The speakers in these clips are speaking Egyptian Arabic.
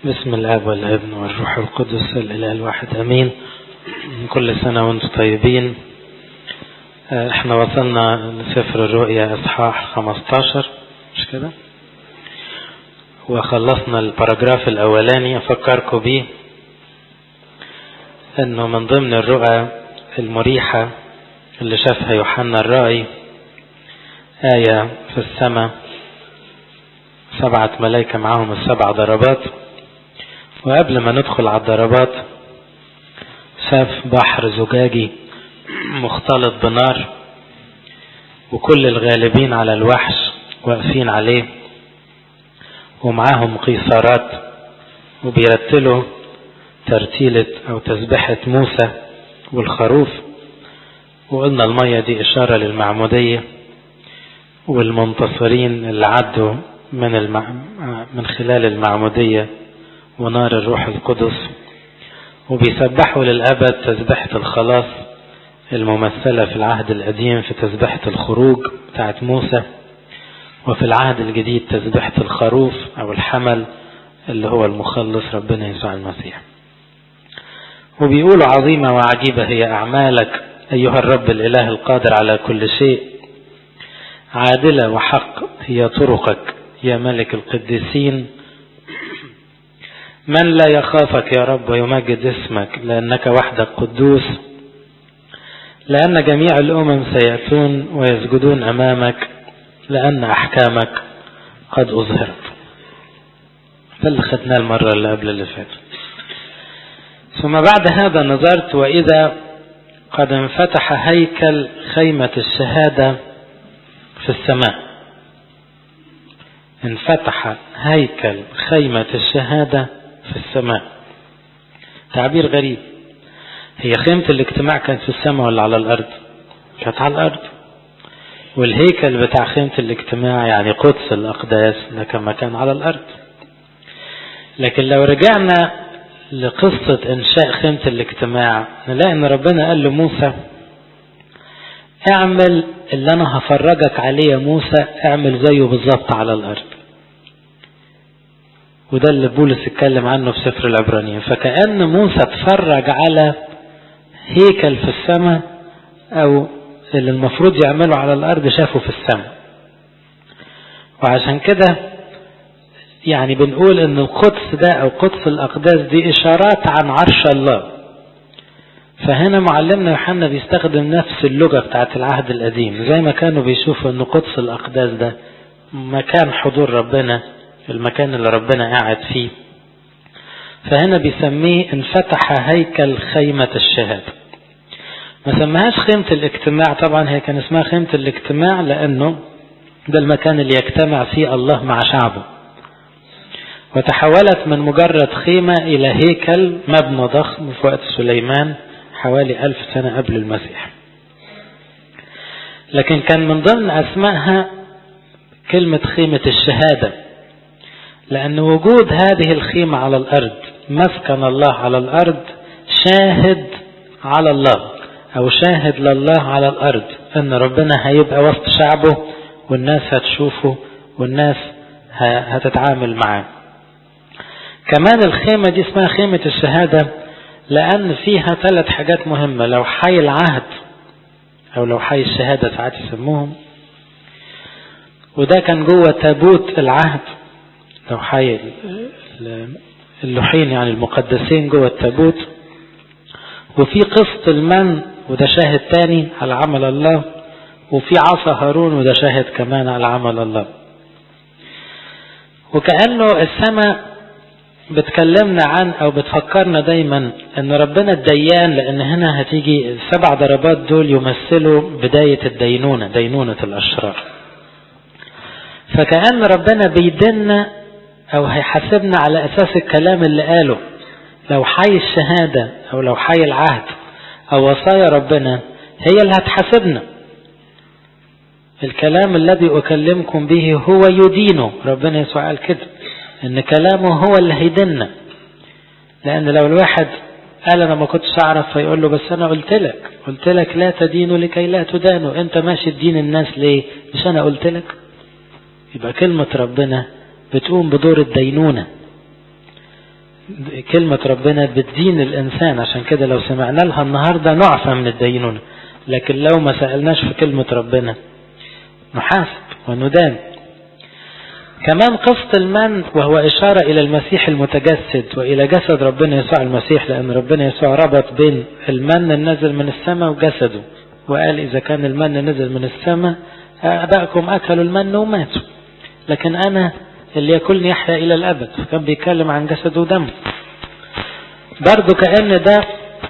بسم الاب والابن والروح القدس الاله الواحد امين كل سنه وانتم طيبين احنا وصلنا لسفر الرؤيا اصحاح 15 مش كده وخلصنا الباراجراف الاولاني افكركم بيه انه من ضمن الرؤى المريحه اللي شافها يوحنا الرائي آية في السماء سبعة ملائكة معاهم السبع ضربات وقبل ما ندخل على الضربات شاف بحر زجاجي مختلط بنار وكل الغالبين على الوحش واقفين عليه ومعاهم قيصارات وبيرتلوا ترتيلة أو تسبحة موسى والخروف وقلنا المية دي إشارة للمعمودية والمنتصرين اللي عدوا من المع... من خلال المعمودية ونار الروح القدس وبيسبحوا للأبد تسبحة الخلاص الممثلة في العهد القديم في تسبحة الخروج بتاعت موسى وفي العهد الجديد تسبحة الخروف أو الحمل اللي هو المخلص ربنا يسوع المسيح وبيقولوا عظيمة وعجيبة هي أعمالك أيها الرب الإله القادر على كل شيء عادلة وحق هي طرقك يا ملك القديسين من لا يخافك يا رب ويمجد اسمك لأنك وحدك قدوس لأن جميع الأمم سيأتون ويسجدون أمامك لأن أحكامك قد أظهرت ده اللي خدناه المرة اللي قبل اللي فاتت ثم بعد هذا نظرت وإذا قد انفتح هيكل خيمة الشهادة في السماء انفتح هيكل خيمة الشهادة في السماء تعبير غريب هي خيمة الاجتماع كانت في السماء ولا على الأرض كانت على الأرض والهيكل بتاع خيمة الاجتماع يعني قدس الأقداس ده كان مكان على الأرض لكن لو رجعنا لقصة إنشاء خيمة الاجتماع نلاقي إن ربنا قال لموسى اعمل اللي أنا هفرجك عليه يا موسى اعمل زيه بالظبط على الأرض وده اللي بولس اتكلم عنه في سفر العبرانيين فكأن موسى اتفرج على هيكل في السماء أو اللي المفروض يعمله على الأرض شافه في السماء وعشان كده يعني بنقول ان القدس ده او قدس الاقداس دي اشارات عن عرش الله فهنا معلمنا يوحنا بيستخدم نفس اللغة بتاعت العهد القديم زي ما كانوا بيشوفوا ان قدس الاقداس ده مكان حضور ربنا المكان اللي ربنا قاعد فيه فهنا بيسميه انفتح هيكل خيمة الشهادة ما سماهاش خيمة الاجتماع طبعا هي كان اسمها خيمة الاجتماع لانه ده المكان اللي يجتمع فيه الله مع شعبه وتحولت من مجرد خيمة إلى هيكل مبنى ضخم في وقت سليمان حوالي ألف سنة قبل المسيح لكن كان من ضمن أسمائها كلمة خيمة الشهادة لأن وجود هذه الخيمة على الأرض مسكن الله على الأرض شاهد على الله أو شاهد لله على الأرض أن ربنا هيبقى وسط شعبه والناس هتشوفه والناس هتتعامل معاه كمان الخيمة دي اسمها خيمة الشهادة لأن فيها ثلاث حاجات مهمة لو حي العهد أو لو حي الشهادة ساعات يسموهم وده كان جوه تابوت العهد لو حي اللوحين يعني المقدسين جوه التابوت وفي قسط المن وده شاهد تاني على عمل الله وفي عصا هارون وده شاهد كمان على عمل الله وكأنه السماء بتكلمنا عن او بتفكرنا دايما ان ربنا الديان لان هنا هتيجي السبع ضربات دول يمثلوا بداية الدينونة دينونة الاشرار فكأن ربنا بيدنا او هيحاسبنا على اساس الكلام اللي قاله لو حي الشهادة او لو حي العهد او وصايا ربنا هي اللي هتحاسبنا الكلام الذي اكلمكم به هو يدينه ربنا يسوع قال كده ان كلامه هو اللي هيدنا لان لو الواحد قال انا ما كنتش اعرف فيقول له بس انا قلت لك قلت لك لا تدينوا لكي لا تدانوا انت ماشي تدين الناس ليه مش انا قلت لك يبقى كلمة ربنا بتقوم بدور الدينونة كلمة ربنا بتدين الإنسان عشان كده لو سمعنا لها النهاردة نعفى من الدينونة لكن لو ما سألناش في كلمة ربنا نحاسب وندان كمان قسط المن وهو إشارة إلى المسيح المتجسد وإلى جسد ربنا يسوع المسيح لأن ربنا يسوع ربط بين المن النزل من السماء وجسده وقال إذا كان المن نزل من السماء أبائكم أكلوا المن وماتوا لكن أنا اللي ياكلني يحيا إلى الأبد فكان بيتكلم عن جسده ودمه برضو كأن ده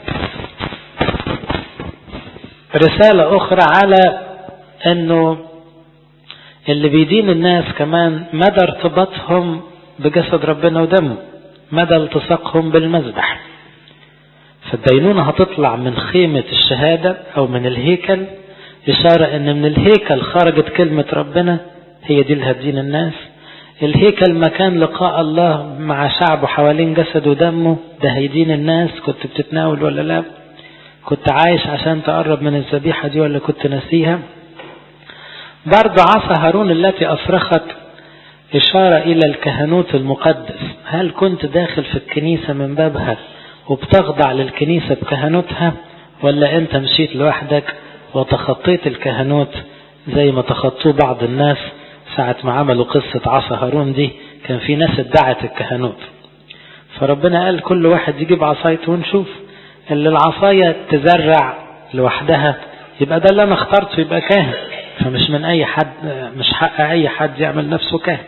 رسالة أخرى على أنه اللي بيدين الناس كمان مدى ارتباطهم بجسد ربنا ودمه مدى التصاقهم بالمذبح فالدينونة هتطلع من خيمة الشهادة أو من الهيكل إشارة أن من الهيكل خرجت كلمة ربنا هي دي اللي هتدين الناس الهيكل مكان لقاء الله مع شعبه حوالين جسد ودمه ده هيدين الناس كنت بتتناول ولا لا كنت عايش عشان تقرب من الذبيحة دي ولا كنت نسيها برضو عصا هارون التي أصرخت إشارة إلى الكهنوت المقدس هل كنت داخل في الكنيسة من بابها وبتخضع للكنيسة بكهنوتها ولا أنت مشيت لوحدك وتخطيت الكهنوت زي ما تخطوه بعض الناس ساعة ما عملوا قصة عصا هارون دي كان في ناس ادعت الكهنوت فربنا قال كل واحد يجيب عصايته ونشوف اللي العصاية تزرع لوحدها يبقى ده اللي انا اخترته يبقى كاهن فمش من اي حد مش حق اي حد يعمل نفسه كاهن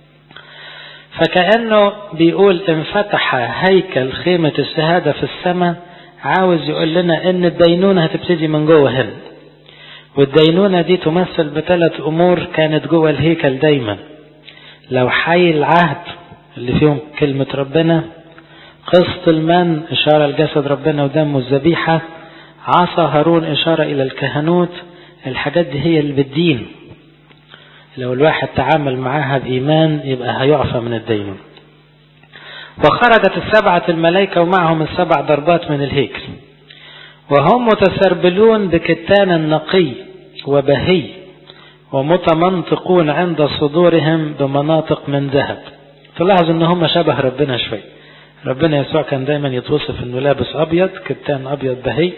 فكأنه بيقول انفتح هيكل خيمة الشهادة في السماء عاوز يقول لنا ان الدينونة هتبتدي من جوه هنا والدينونة دي تمثل بثلاث امور كانت جوه الهيكل دايما لو حي العهد اللي فيهم كلمة ربنا قسط المن اشارة لجسد ربنا ودمه الذبيحة عصا هارون اشارة الى الكهنوت الحاجات دي هي اللي بالدين لو الواحد تعامل معاها بإيمان يبقى هيعفى من الدين وخرجت السبعة الملائكة ومعهم السبع ضربات من الهيكل وهم متسربلون بكتان نقي وبهي ومتمنطقون عند صدورهم بمناطق من ذهب تلاحظ ان هم شبه ربنا شوي ربنا يسوع كان دايما يتوصف انه لابس ابيض كتان ابيض بهي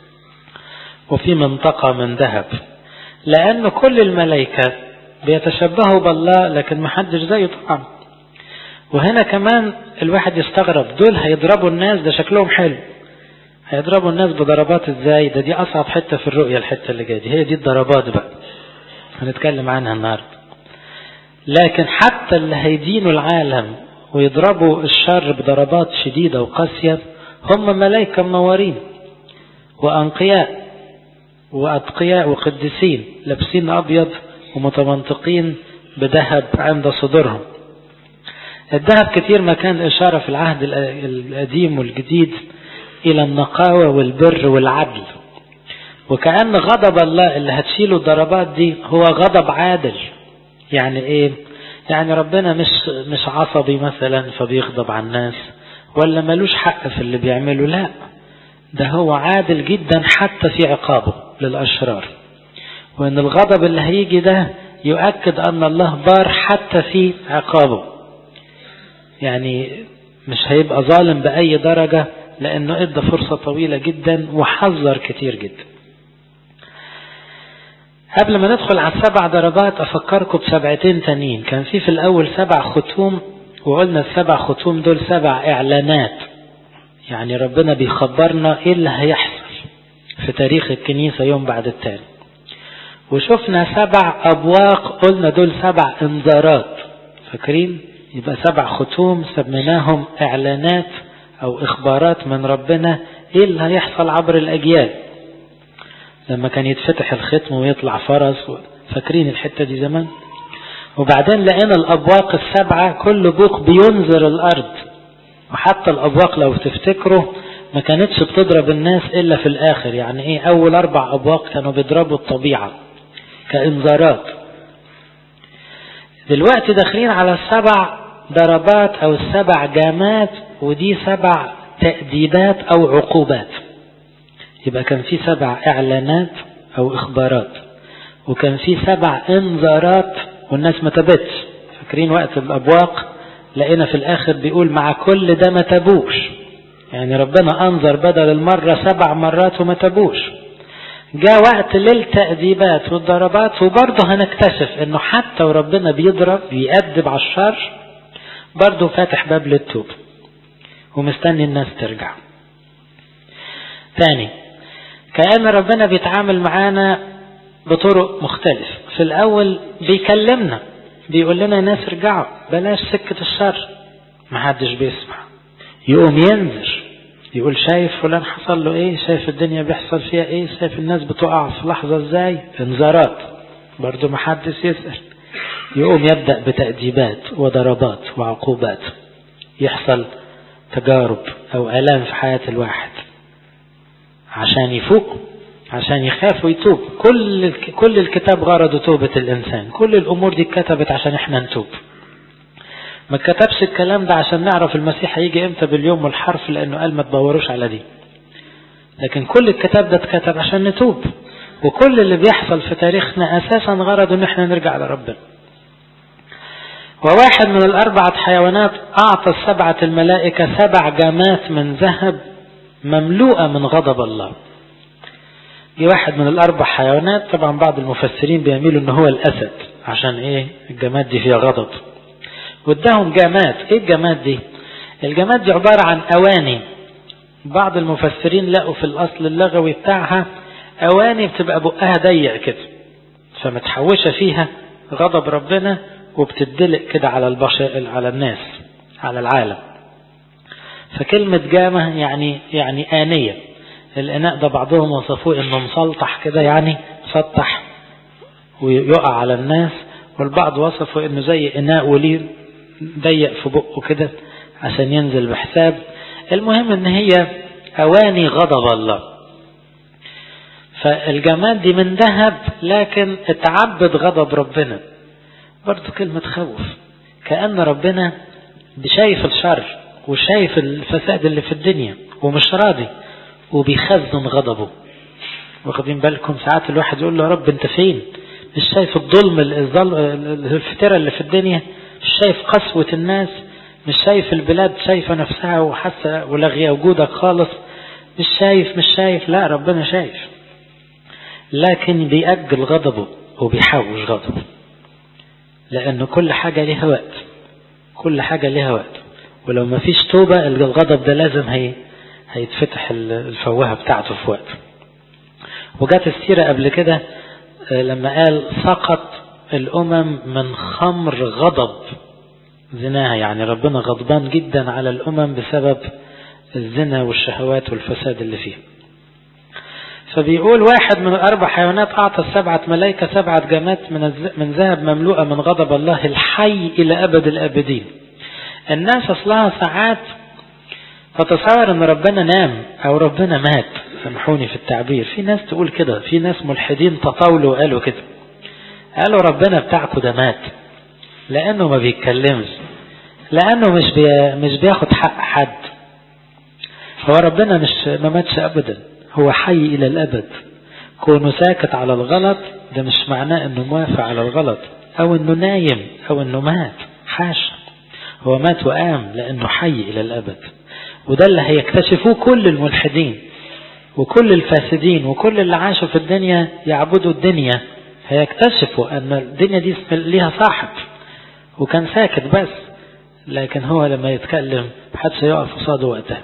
وفي منطقة من ذهب لأن كل الملائكة بيتشبهوا بالله لكن ما حدش زيه طبعا وهنا كمان الواحد يستغرب دول هيضربوا الناس ده شكلهم حلو هيضربوا الناس بضربات ازاي ده دي اصعب حته في الرؤيه الحته اللي جايه دي هي دي الضربات بقى هنتكلم عنها النهارده لكن حتى اللي هيدينوا العالم ويضربوا الشر بضربات شديده وقاسيه هم ملائكه منورين وانقياء وأتقياء وقديسين لابسين أبيض ومتمنطقين بذهب عند صدورهم الذهب كتير ما كان إشارة في العهد القديم والجديد إلى النقاوة والبر والعدل وكأن غضب الله اللي هتشيله الضربات دي هو غضب عادل يعني إيه يعني ربنا مش مش عصبي مثلا فبيغضب على الناس ولا ملوش حق في اللي بيعمله لا ده هو عادل جدا حتى في عقابه للأشرار وأن الغضب اللي هيجي ده يؤكد أن الله بار حتى في عقابه يعني مش هيبقى ظالم بأي درجة لأنه ادى فرصة طويلة جدا وحذر كتير جدا قبل ما ندخل على السبع درجات أفكركم بسبعتين تانيين كان في في الأول سبع ختوم وقلنا السبع ختوم دول سبع إعلانات يعني ربنا بيخبرنا ايه اللي هيحصل في تاريخ الكنيسة يوم بعد التاني وشفنا سبع أبواق قلنا دول سبع انذارات فاكرين يبقى سبع ختوم سميناهم إعلانات أو إخبارات من ربنا إيه اللي هيحصل عبر الأجيال لما كان يتفتح الختم ويطلع فرس فاكرين الحتة دي زمان وبعدين لقينا الأبواق السبعة كل بوق بينذر الأرض وحتى الأبواق لو تفتكروا ما كانتش بتضرب الناس إلا في الآخر يعني إيه أول أربع أبواق كانوا بيضربوا الطبيعة كإنذارات دلوقتي داخلين على السبع ضربات أو السبع جامات ودي سبع تأديبات أو عقوبات يبقى كان في سبع إعلانات أو إخبارات وكان في سبع إنذارات والناس ما تبتش فاكرين وقت الأبواق لقينا في الاخر بيقول مع كل ده ما تبوش يعني ربنا انظر بدل المرة سبع مرات وما تبوش جاء وقت للتأديبات والضربات وبرضه هنكتشف انه حتى وربنا بيضرب بيأدب على الشر برضه فاتح باب للتوب ومستني الناس ترجع تاني كأن ربنا بيتعامل معانا بطرق مختلفة في الأول بيكلمنا بيقول لنا ناس ارجعوا بلاش سكة الشر محدش بيسمع يقوم ينذر يقول شايف فلان حصل له ايه شايف الدنيا بيحصل فيها ايه شايف الناس بتقع في لحظة ازاي انذارات برضو محدش يسأل يقوم يبدأ بتأديبات وضربات وعقوبات يحصل تجارب او الام في حياة الواحد عشان يفوق عشان يخاف ويتوب كل كل الكتاب غرضه توبة الإنسان كل الأمور دي اتكتبت عشان احنا نتوب ما كتبش الكلام ده عشان نعرف المسيح هيجي امتى باليوم والحرف لأنه قال ما تدوروش على دي لكن كل الكتاب ده اتكتب عشان نتوب وكل اللي بيحصل في تاريخنا أساسا غرضه ان احنا نرجع لربنا وواحد من الأربعة حيوانات أعطى السبعة الملائكة سبع جامات من ذهب مملوءة من غضب الله دي واحد من الأربع حيوانات طبعا بعض المفسرين بيميلوا ان هو الأسد عشان ايه الجماد دي فيها غضب واداهم جماد ايه الجماد دي الجماد دي عبارة عن أواني بعض المفسرين لقوا في الأصل اللغوي بتاعها أواني بتبقى بقها ضيق كده فمتحوشة فيها غضب ربنا وبتدلق كده على البشر على الناس على العالم فكلمة جامة يعني يعني آنية الإناء ده بعضهم وصفوه إنه مسلطح كده يعني مسطح ويقع على الناس والبعض وصفوا إنه زي إناء وليه ضيق في بقه كده عشان ينزل بحساب المهم إن هي أواني غضب الله فالجمال دي من ذهب لكن اتعبد غضب ربنا برضو كلمة خوف كأن ربنا شايف الشر وشايف الفساد اللي في الدنيا ومش راضي وبيخزن غضبه واخدين بالكم ساعات الواحد يقول له يا رب انت فين مش شايف الظلم الفترة اللي في الدنيا مش شايف قسوة الناس مش شايف البلاد شايفة نفسها وحاسة ولغية وجودك خالص مش شايف مش شايف لا ربنا شايف لكن بيأجل غضبه وبيحوش غضبه لأن كل حاجة ليها وقت كل حاجة ليها وقت ولو ما فيش توبة الغضب ده لازم هي هيتفتح الفوهة بتاعته في وقت وجات السيرة قبل كده لما قال سقط الأمم من خمر غضب زناها يعني ربنا غضبان جدا على الأمم بسبب الزنا والشهوات والفساد اللي فيه فبيقول واحد من الأربع حيوانات أعطى السبعة ملائكة سبعة جمات من من ذهب مملوءة من غضب الله الحي إلى أبد الآبدين الناس أصلها ساعات تتصور أن ربنا نام أو ربنا مات سامحوني في التعبير في ناس تقول كده في ناس ملحدين تطاولوا وقالوا كده قالوا ربنا بتاعكم ده مات لأنه ما بيتكلمش لأنه مش بي مش بياخد حق حد هو ربنا مش ما ماتش أبدا هو حي إلى الأبد كونه ساكت على الغلط ده مش معناه أنه موافق على الغلط أو أنه نايم أو أنه مات حاشا هو مات وقام لأنه حي إلى الأبد وده اللي هيكتشفوه كل الملحدين وكل الفاسدين وكل اللي عاشوا في الدنيا يعبدوا الدنيا هيكتشفوا أن الدنيا دي ليها صاحب وكان ساكت بس لكن هو لما يتكلم محدش هيقف قصاده وقتها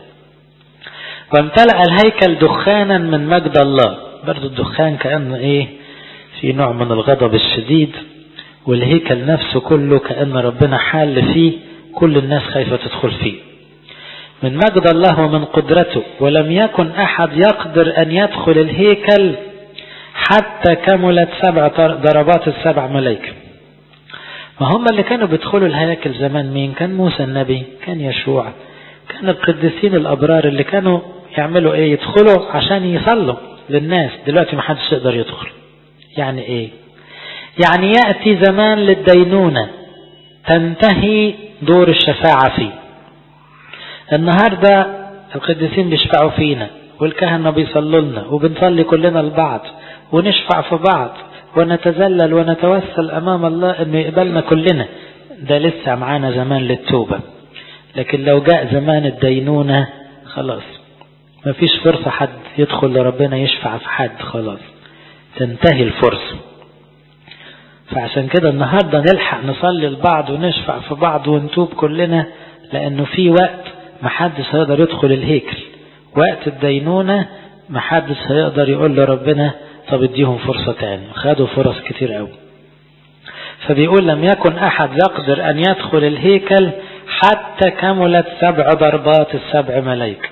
وامتلأ الهيكل دخانا من مجد الله برضو الدخان كأن ايه في نوع من الغضب الشديد والهيكل نفسه كله كأن ربنا حال فيه كل الناس خايفة تدخل فيه من مجد الله ومن قدرته ولم يكن أحد يقدر أن يدخل الهيكل حتى كملت سبع ضربات السبع ملائكة ما هم اللي كانوا بيدخلوا الهياكل زمان مين كان موسى النبي كان يشوع كان القديسين الأبرار اللي كانوا يعملوا ايه يدخلوا عشان يصلوا للناس دلوقتي ما حدش يقدر يدخل يعني ايه يعني يأتي زمان للدينونة تنتهي دور الشفاعة فيه النهاردة القديسين بيشفعوا فينا والكهنة بيصلوا لنا وبنصلي كلنا لبعض ونشفع في بعض ونتذلل ونتوسل أمام الله أنه يقبلنا كلنا ده لسه معانا زمان للتوبة لكن لو جاء زمان الدينونة خلاص مفيش فرصة حد يدخل لربنا يشفع في حد خلاص تنتهي الفرصة فعشان كده النهاردة نلحق نصلي لبعض ونشفع في بعض ونتوب كلنا لأنه في وقت محدش هيقدر يدخل الهيكل وقت الدينونة محدش هيقدر يقول لربنا طب اديهم فرصة تاني خدوا فرص كتير قوي فبيقول لم يكن أحد يقدر أن يدخل الهيكل حتى كملت سبع ضربات السبع ملائكة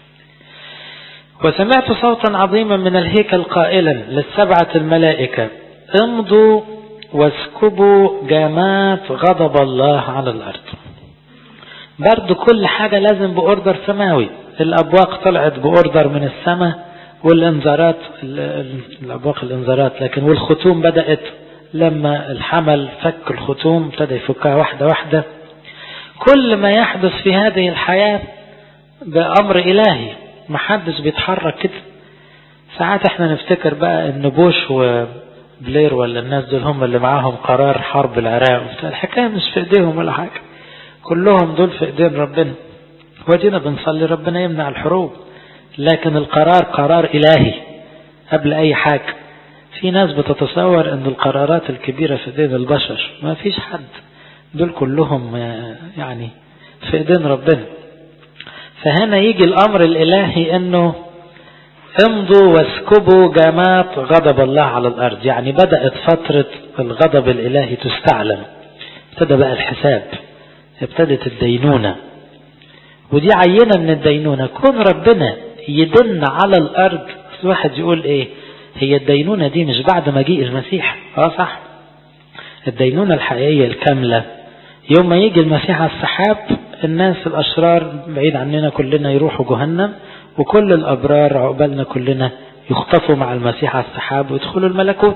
وسمعت صوتا عظيما من الهيكل قائلا للسبعة الملائكة امضوا واسكبوا جامات غضب الله على الأرض برضو كل حاجة لازم بأوردر سماوي الأبواق طلعت بأوردر من السماء والانذارات الأبواق الانذارات لكن والختوم بدأت لما الحمل فك الختوم ابتدى يفكها واحدة واحدة كل ما يحدث في هذه الحياة بأمر إلهي محدش بيتحرك كده ساعات احنا نفتكر بقى ان بوش وبلير ولا الناس دول هم اللي معاهم قرار حرب العراق الحكاية مش في ايديهم ولا حاجة كلهم دول في ايدين ربنا ودينا بنصلي ربنا يمنع الحروب لكن القرار قرار إلهي قبل أي حاجة في ناس بتتصور أن القرارات الكبيرة في ايدين البشر ما فيش حد دول كلهم يعني في ايدين ربنا فهنا يجي الأمر الإلهي أنه امضوا واسكبوا جامات غضب الله على الأرض يعني بدأت فترة الغضب الإلهي تستعلن ابتدى بقى الحساب ابتدت الدينونة ودي عينة من الدينونة كون ربنا يدن على الأرض الواحد يقول ايه هي الدينونة دي مش بعد مجيء المسيح اه صح الدينونة الحقيقية الكاملة يوم ما يجي المسيح على السحاب الناس الأشرار بعيد عننا كلنا يروحوا جهنم وكل الأبرار عقبالنا كلنا يخطفوا مع المسيح على السحاب ويدخلوا الملكوت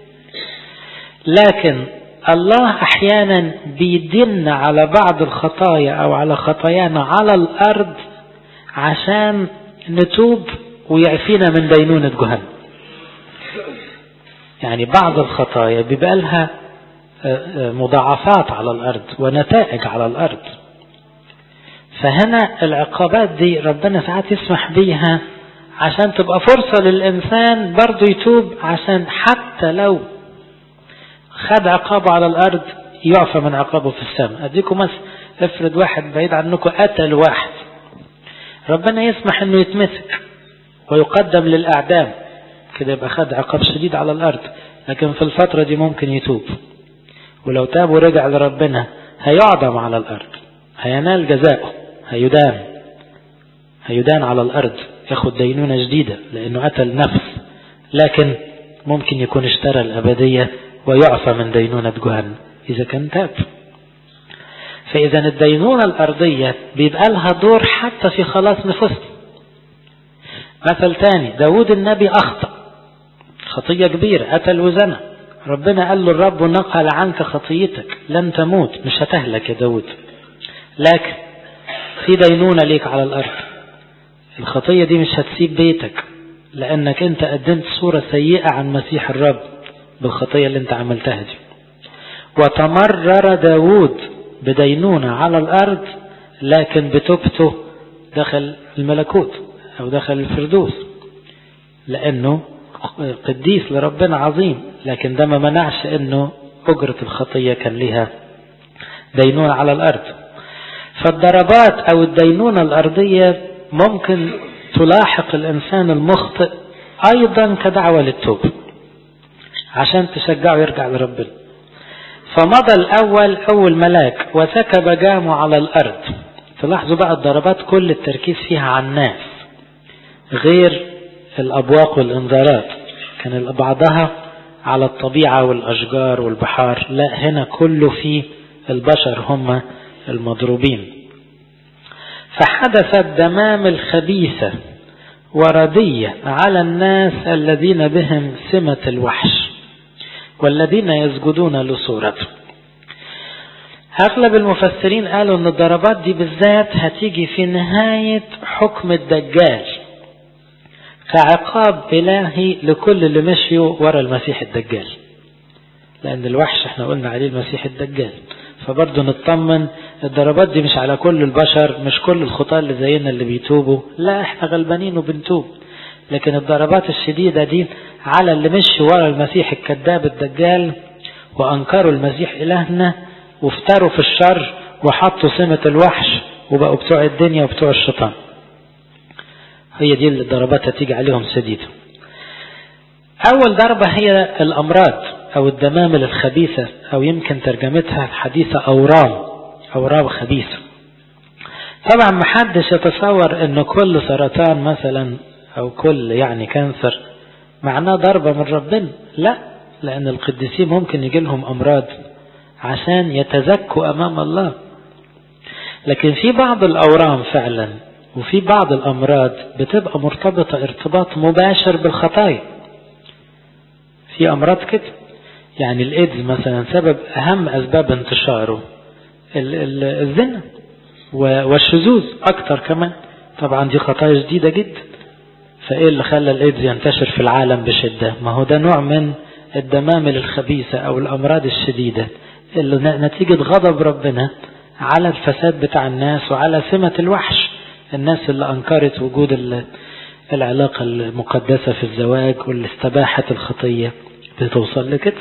لكن الله أحيانا بيدن على بعض الخطايا أو على خطايانا على الأرض عشان نتوب ويعفينا من دينونة جهنم يعني بعض الخطايا بيبقى لها مضاعفات على الأرض ونتائج على الأرض فهنا العقابات دي ربنا ساعات يسمح بيها عشان تبقى فرصة للإنسان برضه يتوب عشان حتى لو خد عقابه على الأرض يعفى من عقابه في السماء أديكم مثلا افرض واحد بعيد عنكم قتل واحد ربنا يسمح انه يتمسك ويقدم للأعدام كده يبقى خد عقاب شديد على الأرض لكن في الفترة دي ممكن يتوب ولو تاب ورجع لربنا هيعدم على الأرض هينال جزاؤه هيدان هيدان على الأرض ياخد دينونة جديدة لأنه قتل نفس لكن ممكن يكون اشترى الأبدية ويعفى من دينونة جهنم إذا كان تاب فإذا الدينونة الأرضية بيبقى لها دور حتى في خلاص نفوسنا مثل تاني داود النبي أخطأ خطية كبيرة قتل وزنى ربنا قال له الرب نقل عنك خطيتك لن تموت مش هتهلك يا داود لكن في دينونة ليك على الأرض الخطية دي مش هتسيب بيتك لأنك أنت قدمت صورة سيئة عن مسيح الرب بالخطية اللي أنت عملتها دي وتمرر داود بدينونة على الأرض لكن بتوبته دخل الملكوت أو دخل الفردوس لأنه قديس لربنا عظيم لكن ده ما منعش أنه أجرة الخطية كان لها دينونة على الأرض فالضربات أو الدينونة الأرضية ممكن تلاحق الإنسان المخطئ أيضا كدعوة للتوبة عشان تشجعه يرجع لربنا فمضى الأول أول ملاك وسكب جامه على الأرض تلاحظوا بقى الضربات كل التركيز فيها على الناس غير الأبواق والإنذارات كان بعضها على الطبيعة والأشجار والبحار لا هنا كله في البشر هم المضروبين فحدثت دمام الخبيثة وردية على الناس الذين بهم سمة الوحش والذين يسجدون لصورته أغلب المفسرين قالوا أن الضربات دي بالذات هتيجي في نهاية حكم الدجال كعقاب إلهي لكل اللي مشيوا ورا المسيح الدجال لأن الوحش احنا قلنا عليه المسيح الدجال فبرضه نطمن الضربات دي مش على كل البشر مش كل الخطاة اللي زينا اللي بيتوبوا لا احنا غلبانين وبنتوب لكن الضربات الشديدة دي على اللي مشي ورا المسيح الكذاب الدجال وأنكروا المسيح إلهنا وافتروا في الشر وحطوا سمة الوحش وبقوا بتوع الدنيا وبتوع الشيطان هي دي الضربات هتيجي عليهم شديدة أول ضربة هي الأمراض أو الدمامل الخبيثة أو يمكن ترجمتها الحديثة أورام أورام خبيثة طبعا محدش يتصور أن كل سرطان مثلا أو كل يعني كانسر معناه ضربة من ربنا لا لأن القديسين ممكن يجي لهم أمراض عشان يتزكوا أمام الله لكن في بعض الأورام فعلا وفي بعض الأمراض بتبقى مرتبطة ارتباط مباشر بالخطايا في أمراض كده يعني الإيدز مثلا سبب أهم أسباب انتشاره الزنا والشذوذ أكتر كمان طبعا دي خطايا جديدة جدا فإيه اللي خلى الإيدز ينتشر في العالم بشدة ما هو ده نوع من الدمامل الخبيثة أو الأمراض الشديدة اللي نتيجة غضب ربنا على الفساد بتاع الناس وعلى سمة الوحش الناس اللي أنكرت وجود العلاقة المقدسة في الزواج واللي استباحت الخطية بتوصل لكده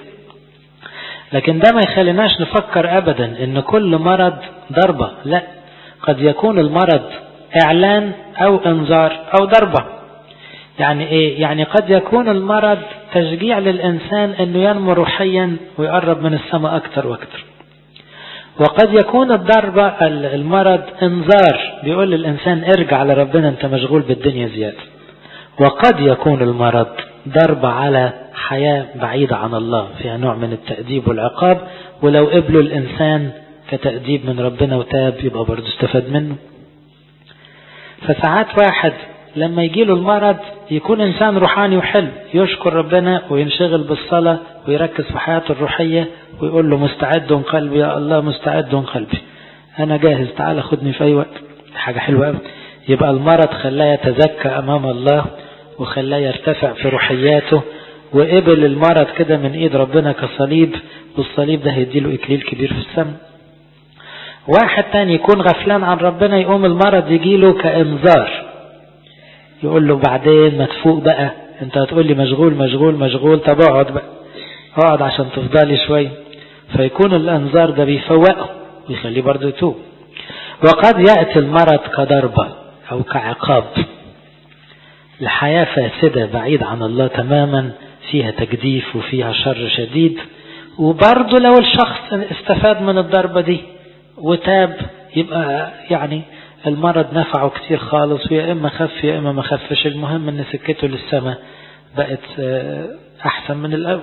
لكن ده ما يخليناش نفكر أبدا إن كل مرض ضربة لا قد يكون المرض إعلان أو إنذار أو ضربة يعني إيه يعني قد يكون المرض تشجيع للإنسان أنه ينمو روحيا ويقرب من السماء أكتر وأكتر وقد يكون الضربة المرض انذار بيقول للإنسان ارجع لربنا أنت مشغول بالدنيا زيادة وقد يكون المرض ضربة على حياة بعيدة عن الله فيها نوع من التأديب والعقاب ولو قبلوا الإنسان كتأديب من ربنا وتاب يبقى برضه استفاد منه فساعات واحد لما يجيله المرض يكون إنسان روحاني وحلو يشكر ربنا وينشغل بالصلاة ويركز في حياته الروحية ويقول له مستعد قلبي يا الله مستعد قلبي أنا جاهز تعال خدني في أي وقت حاجة حلوة قوي يبقى المرض خلاه يتزكى أمام الله وخلاه يرتفع في روحياته وقبل المرض كده من ايد ربنا كصليب والصليب ده هيديله اكليل كبير في السماء واحد تاني يكون غفلان عن ربنا يقوم المرض يجيله كانذار يقول له بعدين ما تفوق بقى انت هتقول لي مشغول مشغول مشغول طب اقعد بقى اقعد عشان تفضلي شوية فيكون الانذار ده بيفوقه ويخليه برضه يتوب وقد يأتي المرض كضربة او كعقاب لحياة فاسدة بعيد عن الله تماما فيها تجديف وفيها شر شديد وبرضه لو الشخص استفاد من الضربة دي وتاب يبقى يعني المرض نفعه كتير خالص ويا إما خف يا إما ما خفش المهم إن سكته للسماء بقت أحسن من الأول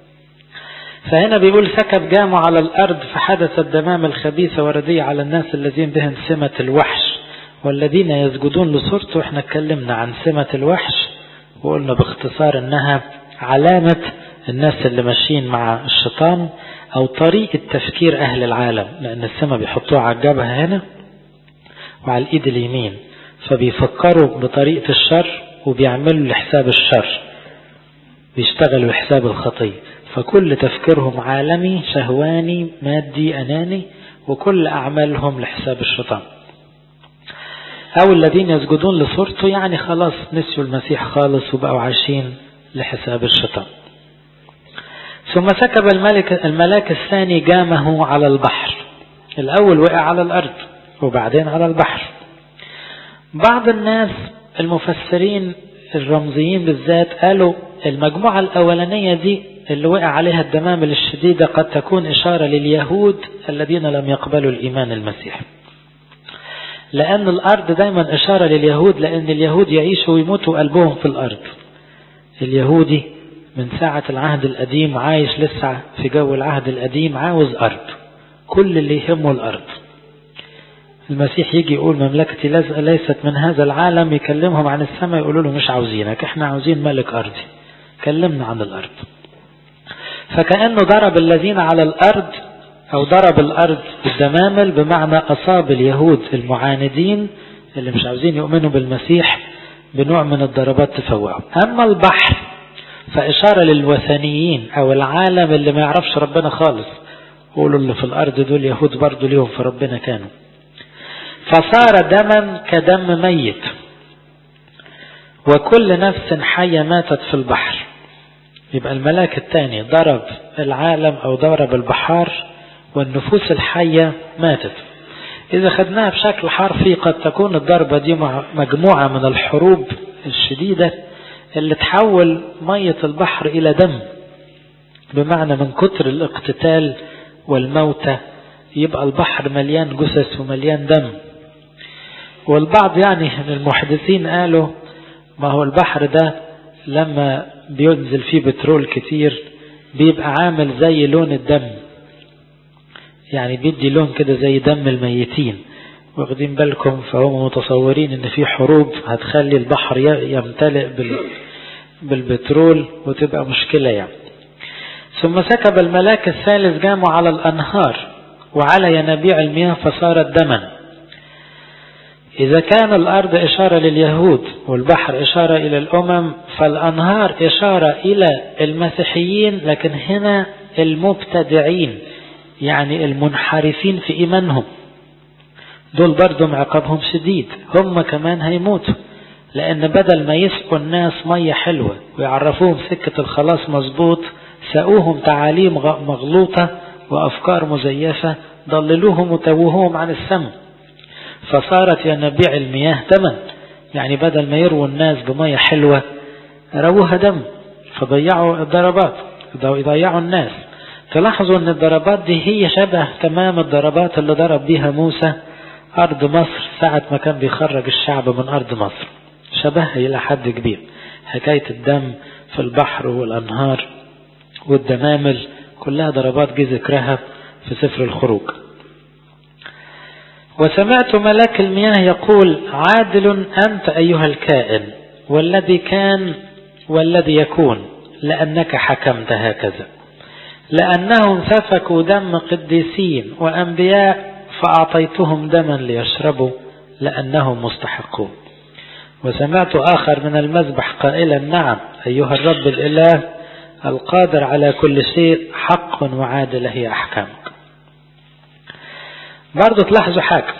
فهنا بيقول سكب جامه على الأرض فحدثت دمام الخبيثة وردية على الناس الذين بهم سمة الوحش والذين يسجدون لصورته احنا اتكلمنا عن سمة الوحش وقلنا باختصار انها علامة الناس اللي ماشيين مع الشيطان او طريقة تفكير اهل العالم لان السمة بيحطوها على الجبهة هنا وعلى الايد اليمين فبيفكروا بطريقة الشر وبيعملوا لحساب الشر بيشتغلوا لحساب الخطية فكل تفكيرهم عالمي شهواني مادي اناني وكل اعمالهم لحساب الشيطان أو الذين يسجدون لصورته يعني خلاص نسيوا المسيح خالص وبقوا عايشين لحساب الشيطان ثم سكب الملك الملاك الثاني جامه على البحر الأول وقع على الأرض وبعدين على البحر بعض الناس المفسرين الرمزيين بالذات قالوا المجموعة الأولانية دي اللي وقع عليها الدمامل الشديدة قد تكون إشارة لليهود الذين لم يقبلوا الإيمان المسيحي لأن الأرض دايما إشارة لليهود لأن اليهود يعيشوا ويموتوا قلبهم في الأرض اليهودي من ساعة العهد القديم عايش لسه في جو العهد القديم عاوز أرض كل اللي يهمه الأرض المسيح يجي يقول مملكتي ليست من هذا العالم يكلمهم عن السماء يقولوا له مش عاوزينك احنا عاوزين ملك أرضي كلمنا عن الأرض فكأنه ضرب الذين على الأرض أو ضرب الأرض بالدمامل بمعنى أصاب اليهود المعاندين اللي مش عاوزين يؤمنوا بالمسيح بنوع من الضربات تفوقهم أما البحر فإشارة للوثنيين أو العالم اللي ما يعرفش ربنا خالص قولوا اللي في الأرض دول يهود برضو ليهم في ربنا كانوا فصار دما كدم ميت وكل نفس حية ماتت في البحر يبقى الملاك الثاني ضرب العالم أو ضرب البحار والنفوس الحية ماتت إذا خدناها بشكل حرفي قد تكون الضربة دي مجموعة من الحروب الشديدة اللي تحول مية البحر إلى دم بمعنى من كتر الاقتتال والموتى يبقى البحر مليان جثث ومليان دم والبعض يعني من المحدثين قالوا ما هو البحر ده لما بينزل فيه بترول كتير بيبقى عامل زي لون الدم يعني بيدي لون كده زي دم الميتين واخدين بالكم فهم متصورين ان في حروب هتخلي البحر يمتلئ بالبترول وتبقى مشكلة يعني ثم سكب الملاك الثالث جامه على الأنهار وعلى ينابيع المياه فصارت دما إذا كان الأرض إشارة لليهود والبحر إشارة إلى الأمم فالأنهار إشارة إلى المسيحيين لكن هنا المبتدعين يعني المنحرفين في إيمانهم دول برضو عقابهم شديد هم كمان هيموتوا لأن بدل ما يسقوا الناس مية حلوة ويعرفوهم سكة الخلاص مظبوط سقوهم تعاليم مغلوطة وأفكار مزيفة ضللوهم وتوهوهم عن السم فصارت ينابيع المياه دما يعني بدل ما يرووا الناس بمية حلوة رووها دم فضيعوا الضربات يضيعوا الناس تلاحظوا ان الضربات دي هي شبه تمام الضربات اللي ضرب بيها موسى أرض مصر ساعة ما كان بيخرج الشعب من أرض مصر شبهها إلى حد كبير حكاية الدم في البحر والأنهار والدمامل كلها ضربات جه ذكرها في سفر الخروج وسمعت ملاك المياه يقول عادل أنت أيها الكائن والذي كان والذي يكون لأنك حكمت هكذا لأنهم سفكوا دم قديسين وأنبياء فأعطيتهم دما ليشربوا لأنهم مستحقون وسمعت آخر من المذبح قائلا نعم أيها الرب الإله القادر على كل شيء حق وعادل هي أحكامك برضو تلاحظوا حاجة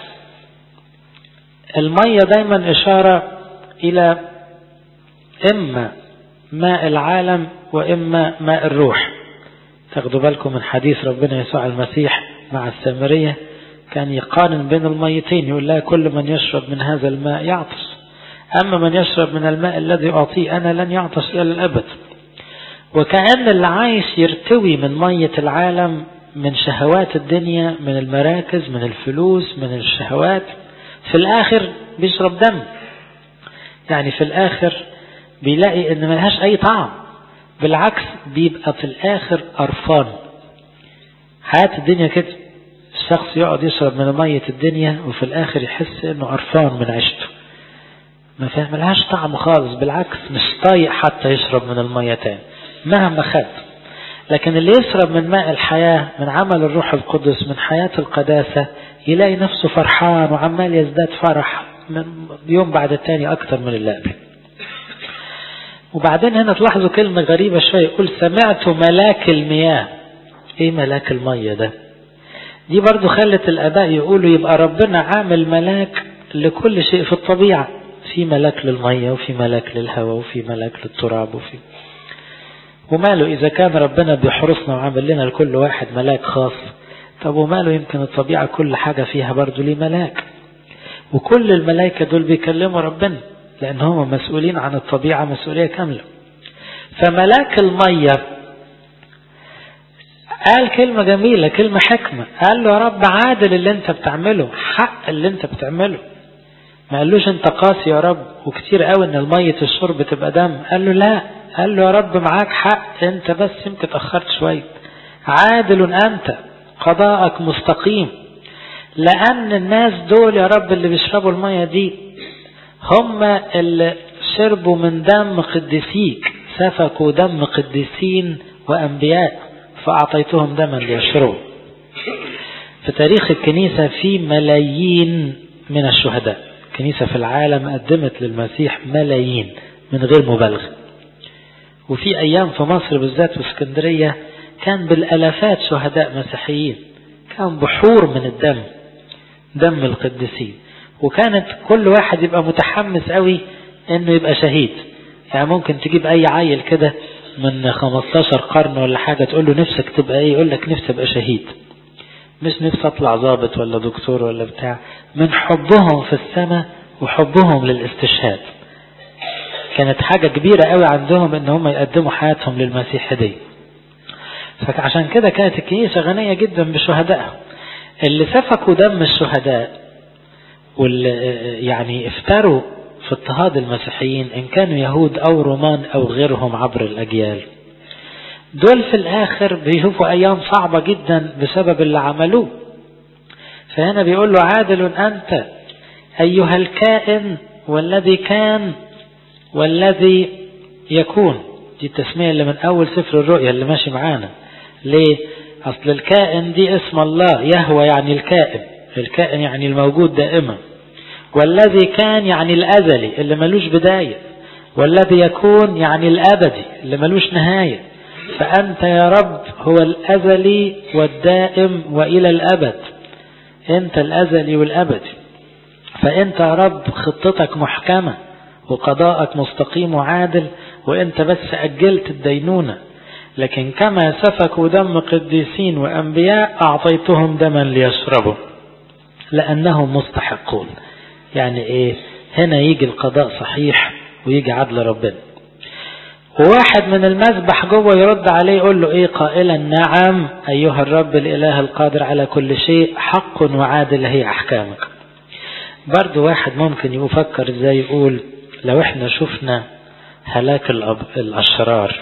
المية دايما إشارة إلى إما ماء العالم وإما ماء الروح تاخدوا بالكم من حديث ربنا يسوع المسيح مع السامرية كان يقارن بين الميتين يقول لها كل من يشرب من هذا الماء يعطش أما من يشرب من الماء الذي أعطيه أنا لن يعطش إلى الأبد وكأن اللي عايش يرتوي من مية العالم من شهوات الدنيا من المراكز من الفلوس من الشهوات في الآخر بيشرب دم يعني في الآخر بيلاقي إن ملهاش أي طعم بالعكس بيبقى في الآخر قرفان حياة الدنيا كده الشخص يقعد يشرب من مية الدنيا وفي الآخر يحس إنه قرفان من عيشته ما فاهم ملهاش طعم خالص بالعكس مش طايق حتى يشرب من المية تاني مهما خد لكن اللي يشرب من ماء الحياة من عمل الروح القدس من حياة القداسة يلاقي نفسه فرحان وعمال يزداد فرح من يوم بعد التاني أكتر من اللي قبل وبعدين هنا تلاحظوا كلمة غريبة شوية يقول سمعت ملاك المياه ايه ملاك المية ده دي برضو خلت الآباء يقولوا يبقى ربنا عامل ملاك لكل شيء في الطبيعة في ملاك للمية وفي ملاك للهواء وفي ملاك للتراب وفي وماله إذا كان ربنا بيحرسنا وعامل لنا لكل واحد ملاك خاص طب وماله يمكن الطبيعة كل حاجة فيها برضو ليه ملاك وكل الملائكة دول بيكلموا ربنا لأن هم مسؤولين عن الطبيعة مسؤولية كاملة فملاك المية قال كلمة جميلة كلمة حكمة قال له يا رب عادل اللي انت بتعمله حق اللي انت بتعمله ما قالوش انت قاسي يا رب وكتير قوي ان المية الشرب تبقى دم قال له لا قال له يا رب معاك حق انت بس يمكن اتأخرت شوية عادل انت قضاءك مستقيم لان الناس دول يا رب اللي بيشربوا المية دي هم اللي شربوا من دم قديسيك سفكوا دم قديسين وانبياء فاعطيتهم دما ليشربوا في تاريخ الكنيسة في ملايين من الشهداء الكنيسة في العالم قدمت للمسيح ملايين من غير مبالغة وفي أيام في مصر بالذات في اسكندرية كان بالالافات شهداء مسيحيين كان بحور من الدم دم القديسين وكانت كل واحد يبقى متحمس قوي انه يبقى شهيد يعني ممكن تجيب اي عيل كده من 15 قرن ولا حاجة تقول له نفسك تبقى ايه يقول لك نفسي ابقى شهيد مش نفسي اطلع ضابط ولا دكتور ولا بتاع من حبهم في السماء وحبهم للاستشهاد كانت حاجة كبيرة قوي عندهم ان هم يقدموا حياتهم للمسيح دي فعشان كده كانت الكنيسة غنية جدا بشهدائها اللي سفكوا دم الشهداء واللي يعني افتروا في اضطهاد المسيحيين ان كانوا يهود او رومان او غيرهم عبر الاجيال دول في الاخر بيشوفوا ايام صعبة جدا بسبب اللي عملوه فهنا بيقول له عادل انت ايها الكائن والذي كان والذي يكون دي التسمية اللي من اول سفر الرؤيا اللي ماشي معانا ليه اصل الكائن دي اسم الله يهوى يعني الكائن الكائن يعني الموجود دائما والذي كان يعني الازلي اللي ملوش بداية والذي يكون يعني الابدي اللي ملوش نهاية فانت يا رب هو الازلي والدائم والى الابد انت الازلي والابدي فانت يا رب خطتك محكمة وقضاءك مستقيم وعادل وانت بس اجلت الدينونة لكن كما سفكوا دم قديسين وانبياء اعطيتهم دما ليشربوا لانهم مستحقون يعني ايه هنا يجي القضاء صحيح ويجي عدل ربنا وواحد من المذبح جوه يرد عليه يقول له ايه قائلا نعم ايها الرب الاله القادر على كل شيء حق وعادل هي احكامك برضو واحد ممكن يفكر ازاي يقول لو احنا شفنا هلاك الاشرار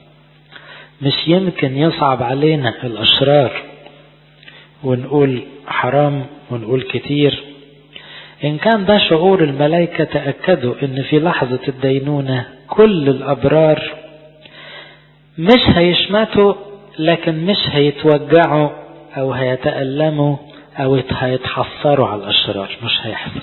مش يمكن يصعب علينا الاشرار ونقول حرام ونقول كتير إن كان ده شعور الملائكة تأكدوا إن في لحظة الدينونة كل الأبرار مش هيشمتوا لكن مش هيتوجعوا أو هيتألموا أو هيتحسروا على الأشرار مش هيحصل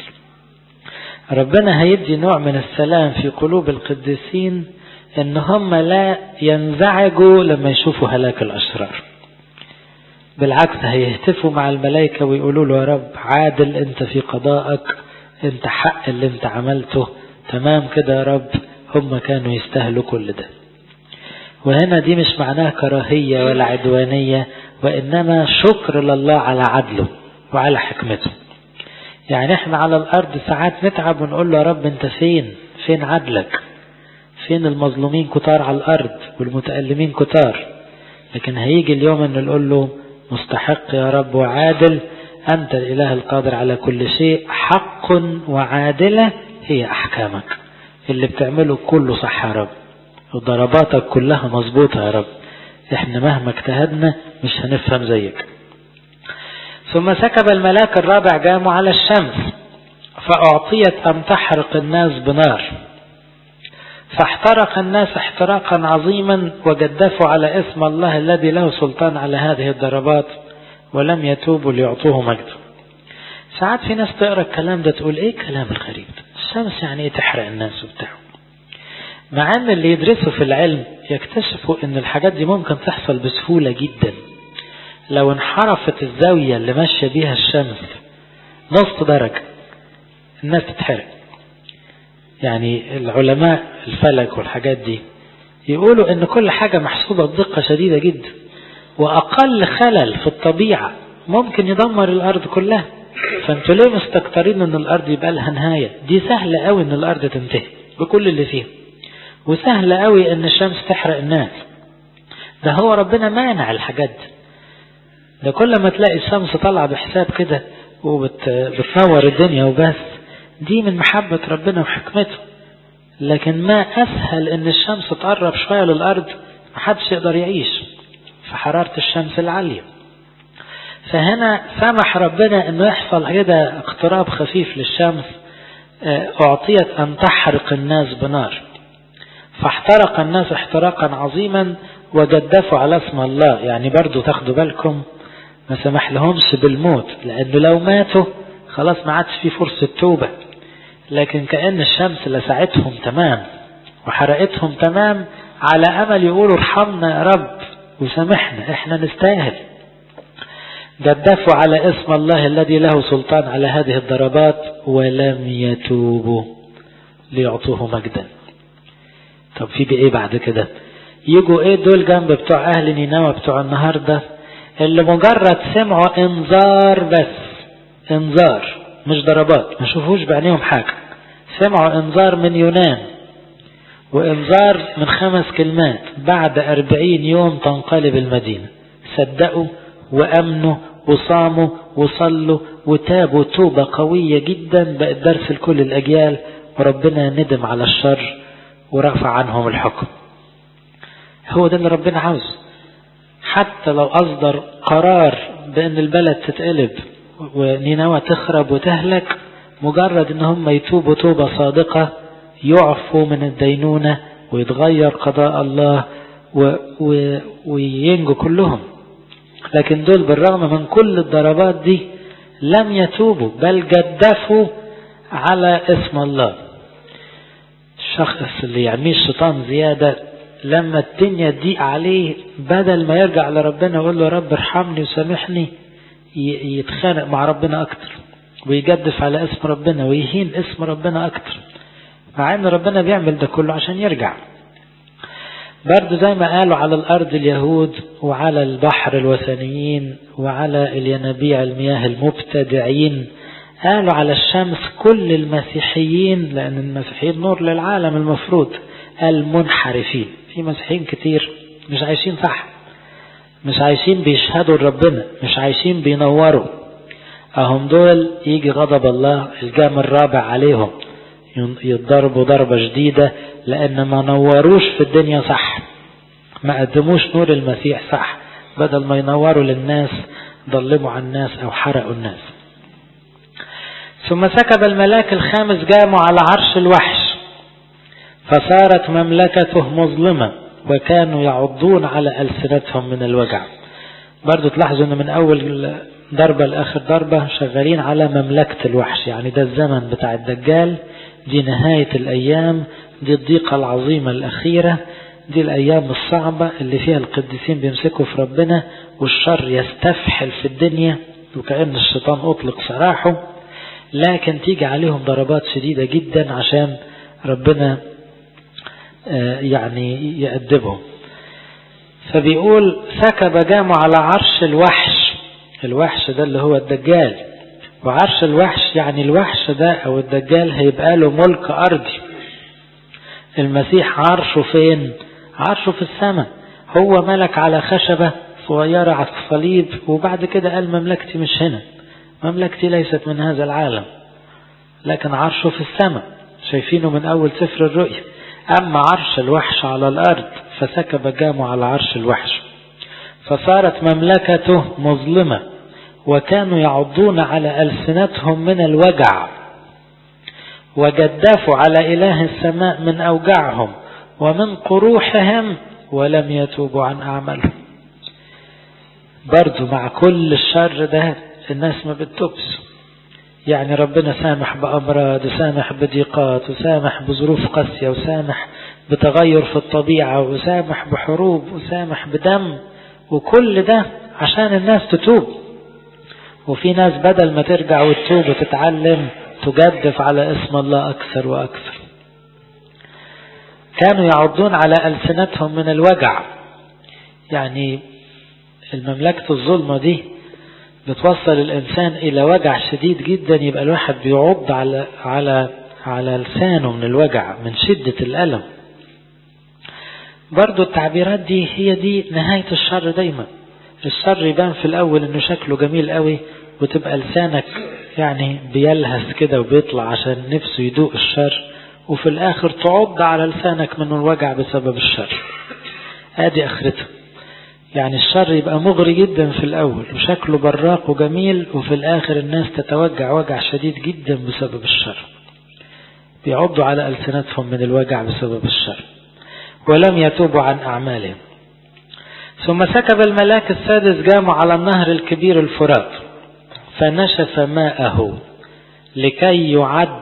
ربنا هيدي نوع من السلام في قلوب القديسين إن هم لا ينزعجوا لما يشوفوا هلاك الأشرار بالعكس هيهتفوا مع الملائكة ويقولوا له يا رب عادل انت في قضائك انت حق اللي انت عملته تمام كده يا رب هم كانوا يستاهلوا كل ده وهنا دي مش معناها كراهية ولا عدوانية وإنما شكر لله على عدله وعلى حكمته يعني احنا على الأرض ساعات نتعب ونقول له يا رب انت فين فين عدلك فين المظلومين كتار على الأرض والمتألمين كتار لكن هيجي اليوم ان نقول له مستحق يا رب وعادل أنت الإله القادر على كل شيء حق وعادلة هي أحكامك اللي بتعمله كله صح يا رب وضرباتك كلها مظبوطة يا رب احنا مهما اجتهدنا مش هنفهم زيك ثم سكب الملاك الرابع جامه على الشمس فأعطيت أن تحرق الناس بنار فاحترق الناس احتراقا عظيما وجدفوا على اسم الله الذي له سلطان على هذه الضربات ولم يتوبوا ليعطوه مجده ساعات في ناس تقرا الكلام ده تقول ايه الكلام الغريب ده الشمس يعني ايه تحرق الناس وبتاع مع ان اللي يدرسوا في العلم يكتشفوا ان الحاجات دي ممكن تحصل بسهولة جدا لو انحرفت الزاوية اللي ماشية بيها الشمس نص درجة الناس تتحرق يعني العلماء الفلك والحاجات دي يقولوا ان كل حاجة محسوبة بدقة شديدة جدا واقل خلل في الطبيعة ممكن يدمر الارض كلها فانتوا ليه مستكترين ان الارض يبقى لها نهاية دي سهلة قوي ان الارض تنتهي بكل اللي فيها وسهلة قوي ان الشمس تحرق الناس ده هو ربنا مانع الحاجات دي ده كل ما تلاقي الشمس طالعة بحساب كده وبتنور الدنيا وبس دي من محبة ربنا وحكمته لكن ما أسهل إن الشمس تقرب شوية للأرض محدش يقدر يعيش في حرارة الشمس العالية فهنا سمح ربنا إنه يحصل كده اقتراب خفيف للشمس أعطيت أن تحرق الناس بنار فاحترق الناس احتراقا عظيما وجدفوا على اسم الله يعني برضو تاخدوا بالكم ما سمح لهمش بالموت لأنه لو ماتوا خلاص ما عادش في فرصة توبة لكن كأن الشمس لسعتهم تمام وحرقتهم تمام على أمل يقولوا ارحمنا يا رب وسامحنا احنا نستاهل جدفوا على اسم الله الذي له سلطان على هذه الضربات ولم يتوبوا ليعطوه مجدا طب في ايه بعد كده يجوا ايه دول جنب بتوع اهل نينوى بتوع النهارده اللي مجرد سمعوا انذار بس انذار مش ضربات ما شوفوش بعينيهم حاجه سمعوا انذار من يونان وانذار من خمس كلمات بعد أربعين يوم تنقلب المدينة صدقوا وأمنوا وصاموا وصلوا وتابوا توبة قوية جدا بقت درس لكل الأجيال وربنا ندم على الشر ورفع عنهم الحكم هو ده اللي ربنا عاوزه حتى لو أصدر قرار بأن البلد تتقلب ونينوى تخرب وتهلك مجرد ان هم يتوبوا توبة صادقة يعفوا من الدينونة ويتغير قضاء الله و و وينجوا كلهم لكن دول بالرغم من كل الضربات دي لم يتوبوا بل جدفوا على اسم الله الشخص اللي يعميه الشيطان زيادة لما الدنيا تضيق عليه بدل ما يرجع لربنا ويقول له يا رب ارحمني وسامحني يتخانق مع ربنا اكتر ويجدف على اسم ربنا ويهين اسم ربنا اكتر مع ان ربنا بيعمل ده كله عشان يرجع برضه زي ما قالوا على الارض اليهود وعلى البحر الوثنيين وعلى الينابيع المياه المبتدعين قالوا على الشمس كل المسيحيين لان المسيحيين نور للعالم المفروض المنحرفين في مسيحيين كتير مش عايشين صح مش عايشين بيشهدوا لربنا مش عايشين بينوروا اهم دول يجي غضب الله الجام الرابع عليهم يتضربوا ضربة جديدة لأن ما نوروش في الدنيا صح ما قدموش نور المسيح صح بدل ما ينوروا للناس ظلموا على الناس أو حرقوا الناس ثم سكب الملاك الخامس جاموا على عرش الوحش فصارت مملكته مظلمة وكانوا يعضون على ألسنتهم من الوجع برضو تلاحظوا ان من اول ضربة لاخر ضربة شغالين على مملكة الوحش يعني ده الزمن بتاع الدجال دي نهاية الايام دي الضيقة العظيمة الاخيرة دي الايام الصعبة اللي فيها القديسين بيمسكوا في ربنا والشر يستفحل في الدنيا وكأن الشيطان اطلق سراحه لكن تيجي عليهم ضربات شديدة جدا عشان ربنا يعني يأدبهم فبيقول سكب جامع على عرش الوحش الوحش ده اللي هو الدجال وعرش الوحش يعني الوحش ده او الدجال هيبقى له ملك ارضي المسيح عرشه فين عرشه في السماء هو ملك على خشبة صغيرة على الصليب وبعد كده قال مملكتي مش هنا مملكتي ليست من هذا العالم لكن عرشه في السماء شايفينه من اول سفر الرؤيا اما عرش الوحش على الارض فسكب جامه على عرش الوحش فصارت مملكته مظلمة وكانوا يعضون على ألسنتهم من الوجع وجدفوا على إله السماء من أوجاعهم ومن قروحهم ولم يتوبوا عن أعمالهم برضو مع كل الشر ده الناس ما بتتوبش يعني ربنا سامح بأمراض وسامح بضيقات وسامح بظروف قاسية وسامح بتغير في الطبيعة وسامح بحروب وسامح بدم وكل ده عشان الناس تتوب وفي ناس بدل ما ترجع وتتوب وتتعلم تجدف على اسم الله أكثر وأكثر كانوا يعضون على ألسنتهم من الوجع يعني المملكة الظلمة دي بتوصل الإنسان إلى وجع شديد جدا يبقى الواحد بيعض على على على لسانه من الوجع من شدة الألم برضو التعبيرات دي هي دي نهاية الشر دايما الشر يبان في الأول إنه شكله جميل قوي وتبقى لسانك يعني بيلهث كده وبيطلع عشان نفسه يدوق الشر وفي الآخر تعض على لسانك من الوجع بسبب الشر ادي اخرته يعني الشر يبقى مغري جدا في الأول وشكله براق وجميل وفي الآخر الناس تتوجع وجع شديد جدا بسبب الشر بيعضوا على ألسنتهم من الوجع بسبب الشر ولم يتوبوا عن أعمالهم ثم سكب الملاك السادس جامع على النهر الكبير الفرات فنشف ماءه لكي يعد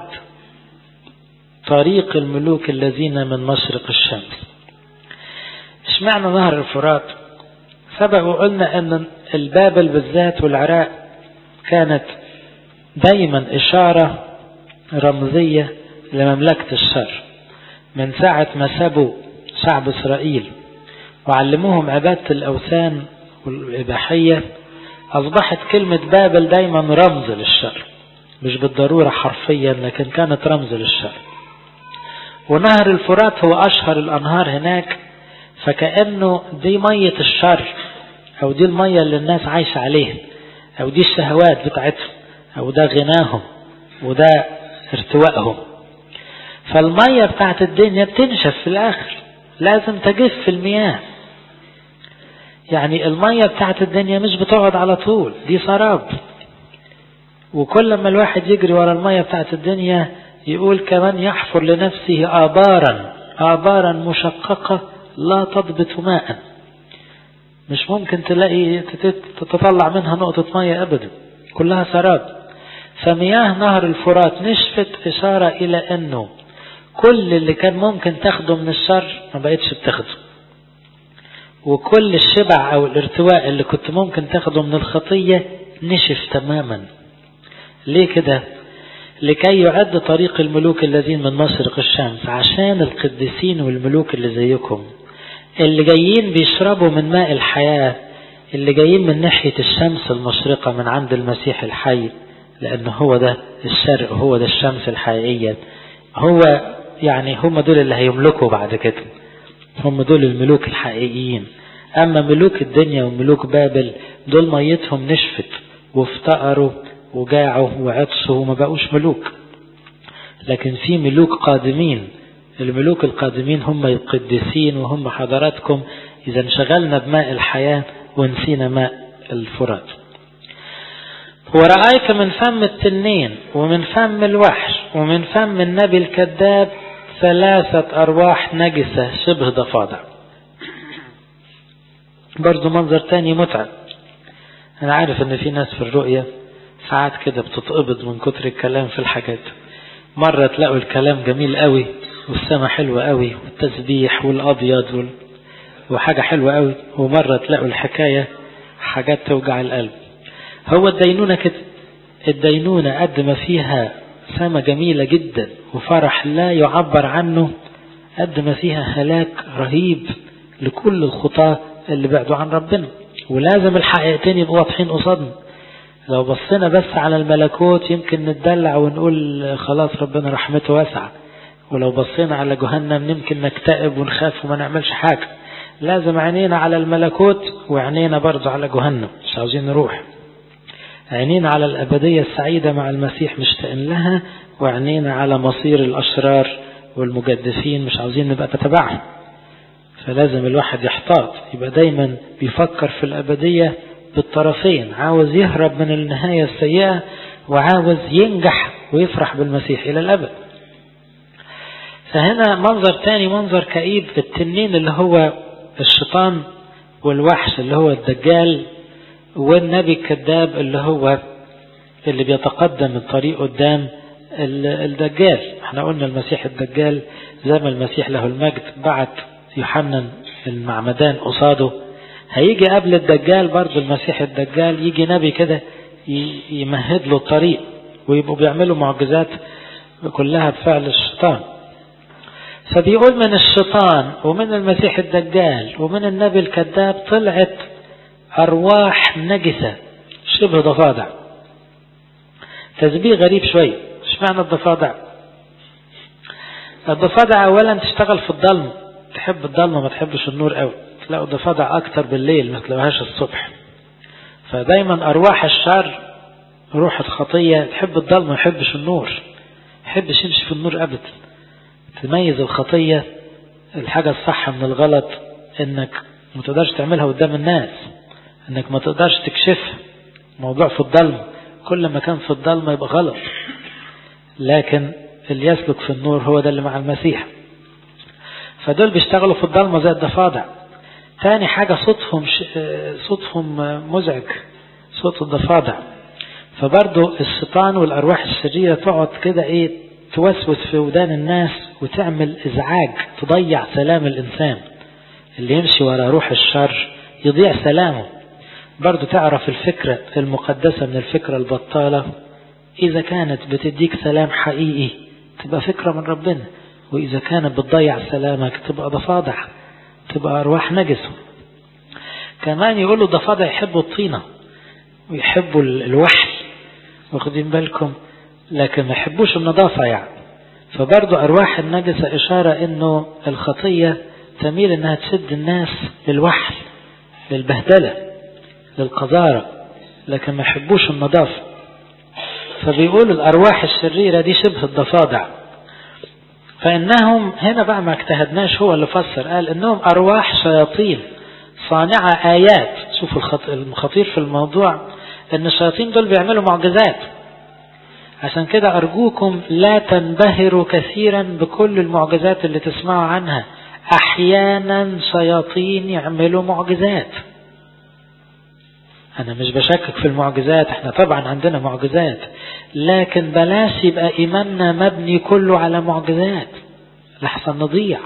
طريق الملوك الذين من مشرق الشمس اشمعنى نهر الفرات سبق وقلنا ان البابل بالذات والعراق كانت دايما اشارة رمزية لمملكة الشر من ساعة ما سابوا شعب اسرائيل وعلموهم عبادة الاوثان والاباحية اصبحت كلمة بابل دايما رمز للشر مش بالضرورة حرفيا لكن كانت رمز للشر ونهر الفرات هو اشهر الانهار هناك فكأنه دي مية الشر او دي المية اللي الناس عايشة عليها او دي الشهوات بتاعتهم او ده غناهم وده ارتوائهم فالمية بتاعت الدنيا بتنشف في الاخر لازم تجف المياه يعني المية بتاعت الدنيا مش بتقعد على طول دي سراب وكل ما الواحد يجري ورا المية بتاعت الدنيا يقول كمان يحفر لنفسه آبارا آبارا مشققة لا تضبط ماء مش ممكن تلاقي تطلع منها نقطة مية أبدا كلها سراب فمياه نهر الفرات نشفت إشارة إلى أنه كل اللي كان ممكن تاخده من الشر ما بقتش بتاخده وكل الشبع أو الارتواء اللي كنت ممكن تاخده من الخطية نشف تماما ليه كده لكي يعد طريق الملوك الذين من مشرق الشمس عشان القديسين والملوك اللي زيكم اللي جايين بيشربوا من ماء الحياة اللي جايين من ناحية الشمس المشرقة من عند المسيح الحي لأنه هو ده الشرق هو ده الشمس الحقيقية هو يعني هم دول اللي هيملكوا بعد كده هم دول الملوك الحقيقيين أما ملوك الدنيا وملوك بابل دول ميتهم نشفت وافتقروا وجاعوا وعطشوا وما بقوش ملوك لكن في ملوك قادمين الملوك القادمين هم القديسين وهم حضراتكم إذا انشغلنا بماء الحياة ونسينا ماء الفرات ورأيت من فم التنين ومن فم الوحش ومن فم النبي الكذاب ثلاثة أرواح نجسة شبه ضفادع برضو منظر تاني متعب أنا عارف إن في ناس في الرؤية ساعات كده بتتقبض من كتر الكلام في الحاجات مرة تلاقوا الكلام جميل قوي والسماء حلوة قوي والتسبيح والأبيض وال... وحاجة حلوة قوي ومرة تلاقوا الحكاية حاجات توجع القلب هو الدينونة كده الدينونة قد ما فيها سما جميلة جدا وفرح لا يعبر عنه قد ما فيها هلاك رهيب لكل الخطاة اللي بعدوا عن ربنا ولازم الحقيقتين يبقوا واضحين قصادنا لو بصينا بس على الملكوت يمكن نتدلع ونقول خلاص ربنا رحمته واسعة ولو بصينا على جهنم يمكن نكتئب ونخاف وما نعملش حاجة لازم عينينا على الملكوت وعينينا برضه على جهنم مش عاوزين نروح عينينا على الأبدية السعيدة مع المسيح مشتاقين لها وعينينا على مصير الأشرار والمجدفين مش عاوزين نبقى تتبعهم فلازم الواحد يحتاط يبقى دايما بيفكر في الأبدية بالطرفين عاوز يهرب من النهاية السيئة وعاوز ينجح ويفرح بالمسيح إلى الأبد فهنا منظر تاني منظر كئيب التنين اللي هو الشيطان والوحش اللي هو الدجال والنبي الكذاب اللي هو اللي بيتقدم الطريق قدام الدجال احنا قلنا المسيح الدجال زي ما المسيح له المجد بعت يوحنا المعمدان قصاده هيجي قبل الدجال برضه المسيح الدجال يجي نبي كده يمهد له الطريق ويبقوا بيعملوا معجزات كلها بفعل الشيطان فبيقول من الشيطان ومن المسيح الدجال ومن النبي الكذاب طلعت أرواح نجسة شبه ضفادع تشبيه غريب شوي ايش معنى الضفادع الضفادع اولا تشتغل في الظلم تحب الظلمة ما تحبش النور قوي تلاقوا الضفادع اكتر بالليل ما تلاقوهاش الصبح فدايما ارواح الشر روح الخطية تحب الظلمة ما يحبش النور يحبش يمشي في النور ابدا تميز الخطية الحاجة الصح من الغلط انك ما تقدرش تعملها قدام الناس انك ما تقدرش تكشفها موضوع في الضلمة كل ما كان في الضلمة يبقى غلط لكن اللي يسلك في النور هو ده اللي مع المسيح فدول بيشتغلوا في الضلمة زي الضفادع تاني حاجة صوتهم ش... صوتهم مزعج صوت الضفادع فبرضو الشيطان والأرواح الشريرة تقعد كده ايه توسوس في ودان الناس وتعمل ازعاج تضيع سلام الإنسان اللي يمشي ورا روح الشر يضيع سلامه برضو تعرف الفكرة المقدسة من الفكرة البطالة إذا كانت بتديك سلام حقيقي تبقى فكرة من ربنا وإذا كانت بتضيع سلامك تبقى ضفادع تبقى أرواح نجسة كمان يقولوا ضفادع يحبوا الطينة ويحبوا الوحل واخدين بالكم لكن ما يحبوش النظافة يعني فبرضو أرواح النجسة إشارة إنه الخطية تميل إنها تشد الناس للوحل للبهدلة للقذارة لكن ما يحبوش النظافة فبيقول الأرواح الشريرة دي شبه الضفادع فإنهم هنا بقى ما اجتهدناش هو اللي فسر قال إنهم أرواح شياطين صانعة آيات شوفوا الخطير في الموضوع إن الشياطين دول بيعملوا معجزات عشان كده أرجوكم لا تنبهروا كثيرا بكل المعجزات اللي تسمعوا عنها أحيانا شياطين يعملوا معجزات أنا مش بشكك في المعجزات احنا طبعا عندنا معجزات لكن بلاش يبقى إيماننا مبني كله على معجزات لحسن نضيع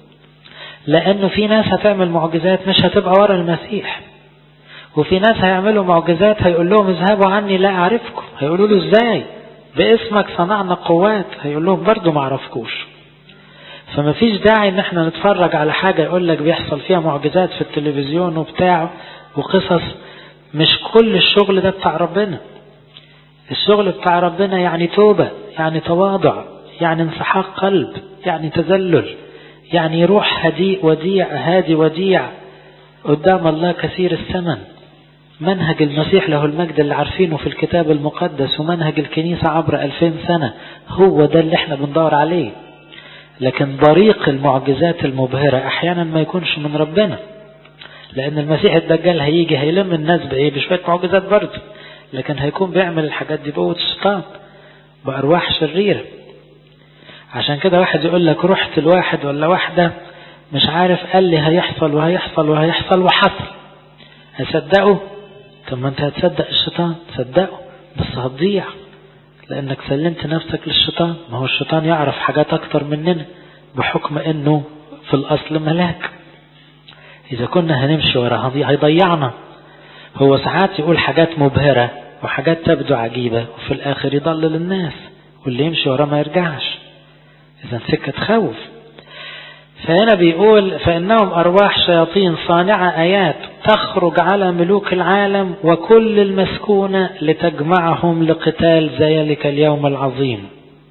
لأنه في ناس هتعمل معجزات مش هتبقى ورا المسيح وفي ناس هيعملوا معجزات هيقول لهم اذهبوا عني لا أعرفكم هيقولوا له ازاي باسمك صنعنا قوات هيقول لهم برضو ما عرفكوش فما فيش داعي ان احنا نتفرج على حاجة يقول لك بيحصل فيها معجزات في التلفزيون وبتاع وقصص مش كل الشغل ده بتاع ربنا الشغل بتاع ربنا يعني توبة يعني تواضع يعني انسحاق قلب يعني تذلل يعني روح هديء وديع هادي وديع قدام الله كثير الثمن منهج المسيح له المجد اللي عارفينه في الكتاب المقدس ومنهج الكنيسة عبر ألفين سنة هو ده اللي احنا بندور عليه لكن طريق المعجزات المبهرة أحيانا ما يكونش من ربنا لأن المسيح الدجال هيجي هيلم الناس بإيه بشوية معجزات برضه لكن هيكون بيعمل الحاجات دي بقوة الشيطان بأرواح شريرة عشان كده واحد يقول لك رحت الواحد ولا واحدة مش عارف قال لي هيحصل وهيحصل وهيحصل وحصل هصدقه طب ما انت هتصدق الشيطان تصدقه بس هتضيع لانك سلمت نفسك للشيطان ما هو الشيطان يعرف حاجات اكتر مننا بحكم انه في الاصل ملاك اذا كنا هنمشي وراه هيضيعنا هو ساعات يقول حاجات مبهرة وحاجات تبدو عجيبة وفي الاخر يضلل الناس واللي يمشي وراه ما يرجعش اذا سكة تخوف فهنا بيقول فإنهم أرواح شياطين صانعة آيات تخرج على ملوك العالم وكل المسكونة لتجمعهم لقتال ذلك اليوم العظيم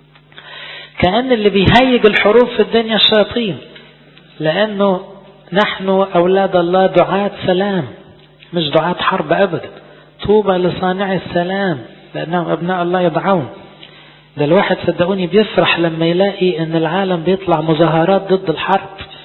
كأن اللي بيهيج الحروب في الدنيا الشياطين لأنه نحن أولاد الله دعاة سلام مش دعاة حرب أبدا طوبى لصانع السلام لأنهم أبناء الله يدعون ده الواحد صدقوني بيفرح لما يلاقي ان العالم بيطلع مظاهرات ضد الحرب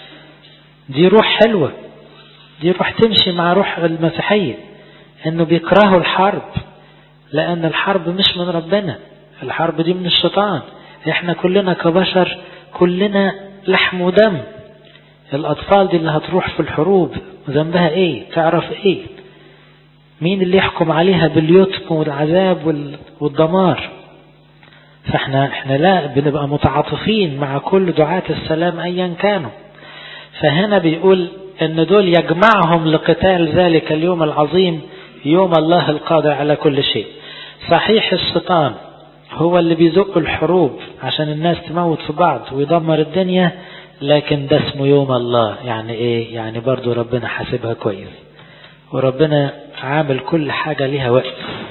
دي روح حلوة دي روح تمشي مع روح المسيحية انه بيكرهوا الحرب لان الحرب مش من ربنا الحرب دي من الشيطان احنا كلنا كبشر كلنا لحم ودم الاطفال دي اللي هتروح في الحروب ذنبها ايه تعرف ايه مين اللي يحكم عليها باليتم والعذاب والدمار فاحنا احنا لا بنبقى متعاطفين مع كل دعاة السلام ايا كانوا فهنا بيقول ان دول يجمعهم لقتال ذلك اليوم العظيم يوم الله القادر على كل شيء صحيح الشيطان هو اللي بيزق الحروب عشان الناس تموت في بعض ويدمر الدنيا لكن ده اسمه يوم الله يعني ايه يعني برضو ربنا حاسبها كويس وربنا عامل كل حاجة لها وقت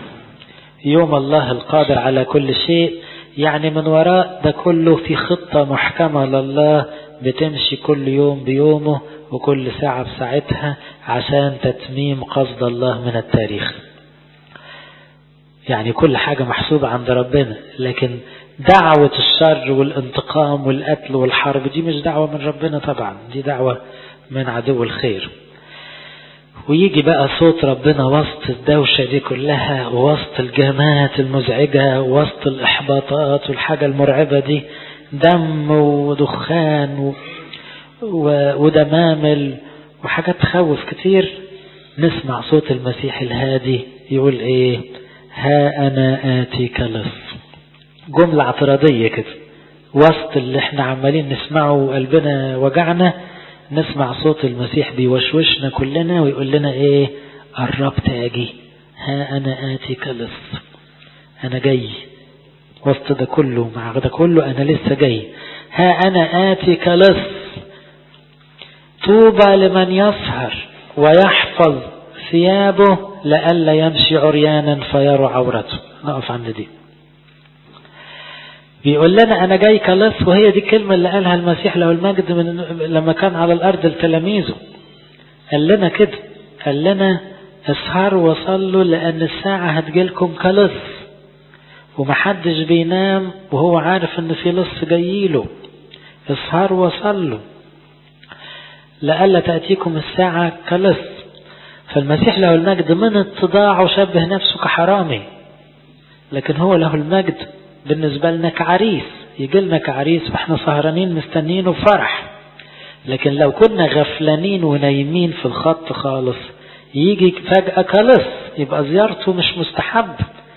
يوم الله القادر على كل شيء يعني من وراء ده كله في خطة محكمة لله بتمشي كل يوم بيومه وكل ساعة بساعتها عشان تتميم قصد الله من التاريخ يعني كل حاجة محسوبة عند ربنا لكن دعوة الشر والانتقام والقتل والحرب دي مش دعوة من ربنا طبعا دي دعوة من عدو الخير ويجي بقى صوت ربنا وسط الدوشة دي كلها ووسط الجامات المزعجة ووسط الإحباطات والحاجة المرعبة دي دم ودخان و... و... ودمامل وحاجات تخوف كتير نسمع صوت المسيح الهادي يقول ايه ها انا اتيك لص جملة اعتراضية كده وسط اللي احنا عمالين نسمعه وقلبنا وجعنا نسمع صوت المسيح بيوشوشنا كلنا ويقول لنا ايه قربت اجي ها انا اتي كلص انا جاي وسط ده كله مع ده كله انا لسه جاي ها انا اتي كلص طوبى لمن يسهر ويحفظ ثيابه لئلا يمشي عريانا فيرى عورته نقف عند دي بيقول لنا انا جاي كلص وهي دي الكلمة اللي قالها المسيح له المجد من لما كان على الارض لتلاميذه قال لنا كده قال لنا اسهروا وصلوا لان الساعة هتجيلكم كلص ومحدش بينام وهو عارف ان في لص جايله اسهروا وصلوا لألا تأتيكم الساعة كلص فالمسيح له المجد من اتضاعه شبه نفسه كحرامي لكن هو له المجد بالنسبة لنا كعريس يجي لنا كعريس واحنا سهرانين مستنينه بفرح لكن لو كنا غفلانين ونايمين في الخط خالص يجي فجأة كلص يبقى زيارته مش مستحب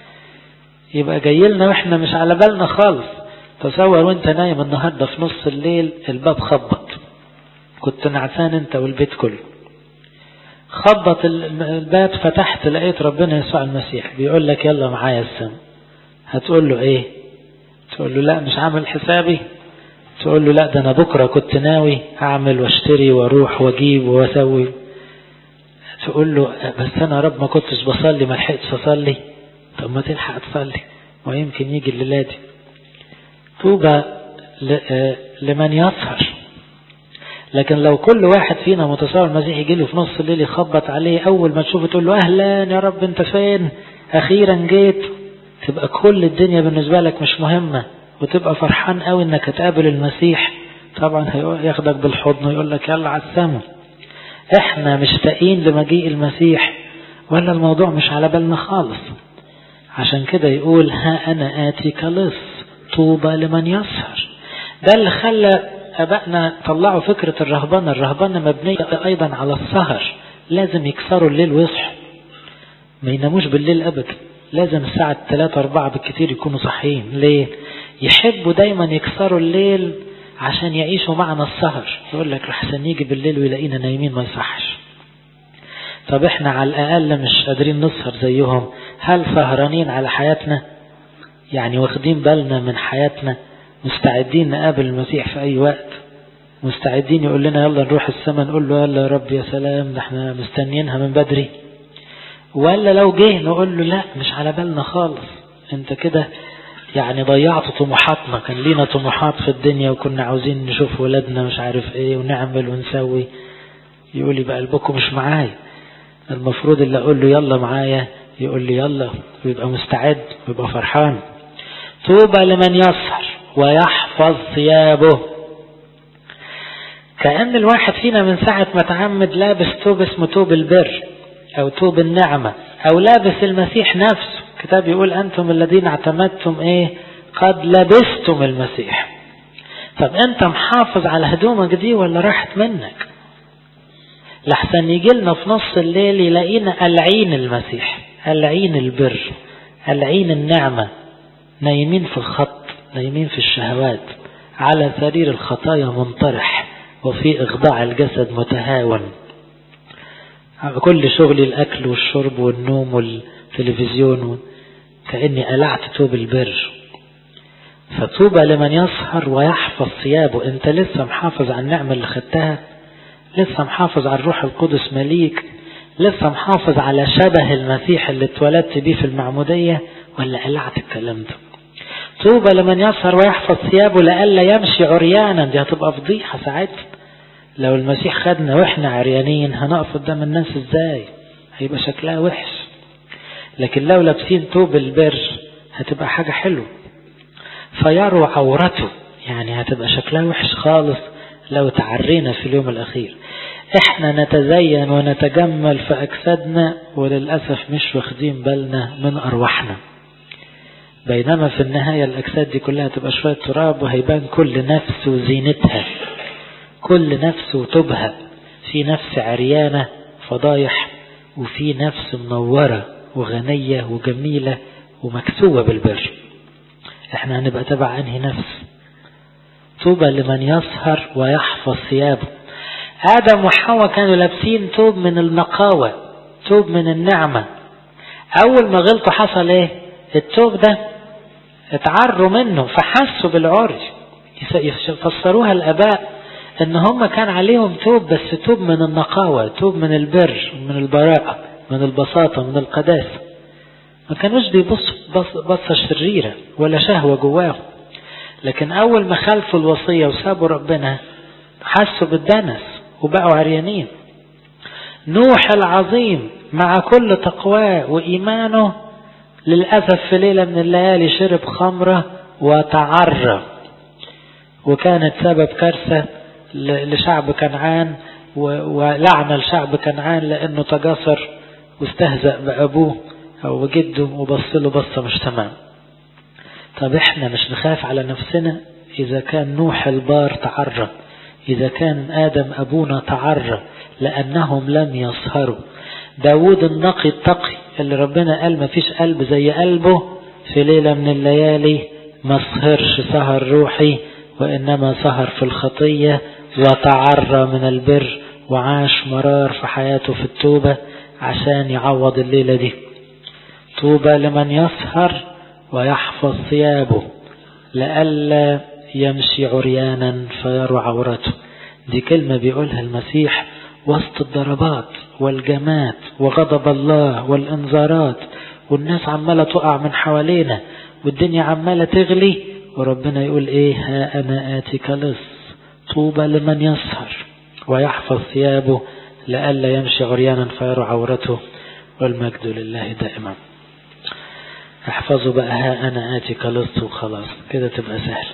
يبقى جاي لنا واحنا مش على بالنا خالص تصور وانت نايم النهارده في نص الليل الباب خبط كنت نعسان انت والبيت كله خبط الباب فتحت لقيت ربنا يسوع المسيح بيقول لك يلا معايا السما هتقول له ايه تقول له لا مش عامل حسابي تقول له لا ده انا بكره كنت ناوي اعمل واشتري واروح واجيب واسوي تقول له بس انا رب ما كنتش بصلي ما لحقتش اصلي طب ما تلحق تصلي ويمكن يجي الليله دي طوبى لمن يسهر لكن لو كل واحد فينا متصور المسيح يجي له في نص الليل يخبط عليه اول ما تشوفه تقول له اهلا يا رب انت فين اخيرا جيت تبقى كل الدنيا بالنسبة لك مش مهمة وتبقى فرحان قوي انك هتقابل المسيح طبعا هياخدك بالحضن ويقول لك يلا على السما احنا مشتاقين لمجيء المسيح ولا الموضوع مش على بالنا خالص عشان كده يقول ها انا اتي كلص طوبى لمن يسهر ده اللي خلى ابائنا طلعوا فكرة الرهبنة الرهبنة مبنية ايضا على السهر لازم يكسروا الليل ويصحوا ما يناموش بالليل ابدا لازم الساعة 3 4 بالكثير يكونوا صحيين ليه يحبوا دايما يكسروا الليل عشان يعيشوا معنا السهر يقول لك احسن يجي بالليل ويلاقينا نايمين ما يصحش طب احنا على الاقل مش قادرين نسهر زيهم هل سهرانين على حياتنا يعني واخدين بالنا من حياتنا مستعدين نقابل المسيح في اي وقت مستعدين يقول لنا يلا نروح السماء نقول له يلا يا رب يا سلام ده احنا مستنيينها من بدري ولا لو جه نقول له لا مش على بالنا خالص انت كده يعني ضيعت طموحاتنا كان لينا طموحات في الدنيا وكنا عاوزين نشوف ولادنا مش عارف ايه ونعمل ونسوي يقول لي بقى قلبكم مش معايا المفروض اللي اقول له يلا معايا يقول لي يلا ويبقى مستعد ويبقى فرحان طوبى لمن يسهر ويحفظ ثيابه كأن الواحد فينا من ساعة ما تعمد لابس توب اسمه توب البر أو توب النعمة أو لابس المسيح نفسه كتاب يقول أنتم الذين اعتمدتم إيه قد لبستم المسيح طب أنت محافظ على هدومك دي ولا راحت منك لحسن يجي لنا في نص الليل يلاقينا قلعين المسيح قلعين البر قلعين النعمة نايمين في الخط نايمين في الشهوات على سرير الخطايا منطرح وفي إخضاع الجسد متهاون كل شغلي الأكل والشرب والنوم والتلفزيون كأني قلعت توب البر فطوبى لمن يسهر ويحفظ ثيابه انت لسه محافظ على النعمة اللي خدتها لسه محافظ على الروح القدس مليك لسه محافظ على شبه المسيح اللي اتولدت بيه في المعمودية ولا قلعت الكلام ده طوبى لمن يسهر ويحفظ ثيابه لئلا يمشي عريانا دي هتبقى فضيحة ساعتها لو المسيح خدنا واحنا عريانين هنقف قدام الناس ازاي هيبقى شكلها وحش لكن لو لابسين توب البر هتبقى حاجة حلوة فيروا عورته يعني هتبقى شكلها وحش خالص لو تعرينا في اليوم الأخير احنا نتزين ونتجمل في أجسادنا وللأسف مش واخدين بالنا من أرواحنا بينما في النهاية الأجساد دي كلها تبقى شوية تراب وهيبان كل نفس وزينتها كل نفس وتبهى في نفس عريانة فضايح وفي نفس منورة وغنية وجميلة ومكسوة بالبر احنا هنبقى تبع انهي نفس طوبى لمن يسهر ويحفظ ثيابه آدم وحواء كانوا لابسين توب من النقاوة توب من النعمة أول ما غلطوا حصل إيه التوب ده اتعروا منه فحسوا بالعري يفسروها الآباء إن هم كان عليهم توب بس توب من النقاوة توب من البر من البراءة من البساطة من القداسة ما كانوش بيبصوا بص بصة شريرة ولا شهوة جواهم لكن أول ما خالفوا الوصية وسابوا ربنا حسوا بالدنس وبقوا عريانين نوح العظيم مع كل تقواه وإيمانه للأسف في ليلة من الليالي شرب خمرة وتعرى وكانت سبب كارثة لشعب كنعان ولعنة لشعب كنعان لأنه تجاسر واستهزأ بأبوه أو بجده وبص له بصة مش تمام طب احنا مش نخاف على نفسنا إذا كان نوح البار تعرى إذا كان آدم أبونا تعرى لأنهم لم يسهروا داود النقي التقي اللي ربنا قال ما فيش قلب زي قلبه في ليلة من الليالي ما سهرش سهر روحي وإنما سهر في الخطية وتعرى من البر وعاش مرار في حياته في التوبة عشان يعوض الليلة دي طوبى لمن يسهر ويحفظ ثيابه لئلا يمشي عريانا فيرى عورته دي كلمة بيقولها المسيح وسط الضربات والجمات وغضب الله والانذارات والناس عمالة تقع من حوالينا والدنيا عمالة تغلي وربنا يقول ايه ها انا اتيك لص طوبى لمن يسهر ويحفظ ثيابه لئلا يمشي عريانا فيرى عورته والمجد لله دائما احفظوا بقى ها انا اتيك لص وخلاص كده تبقى سهل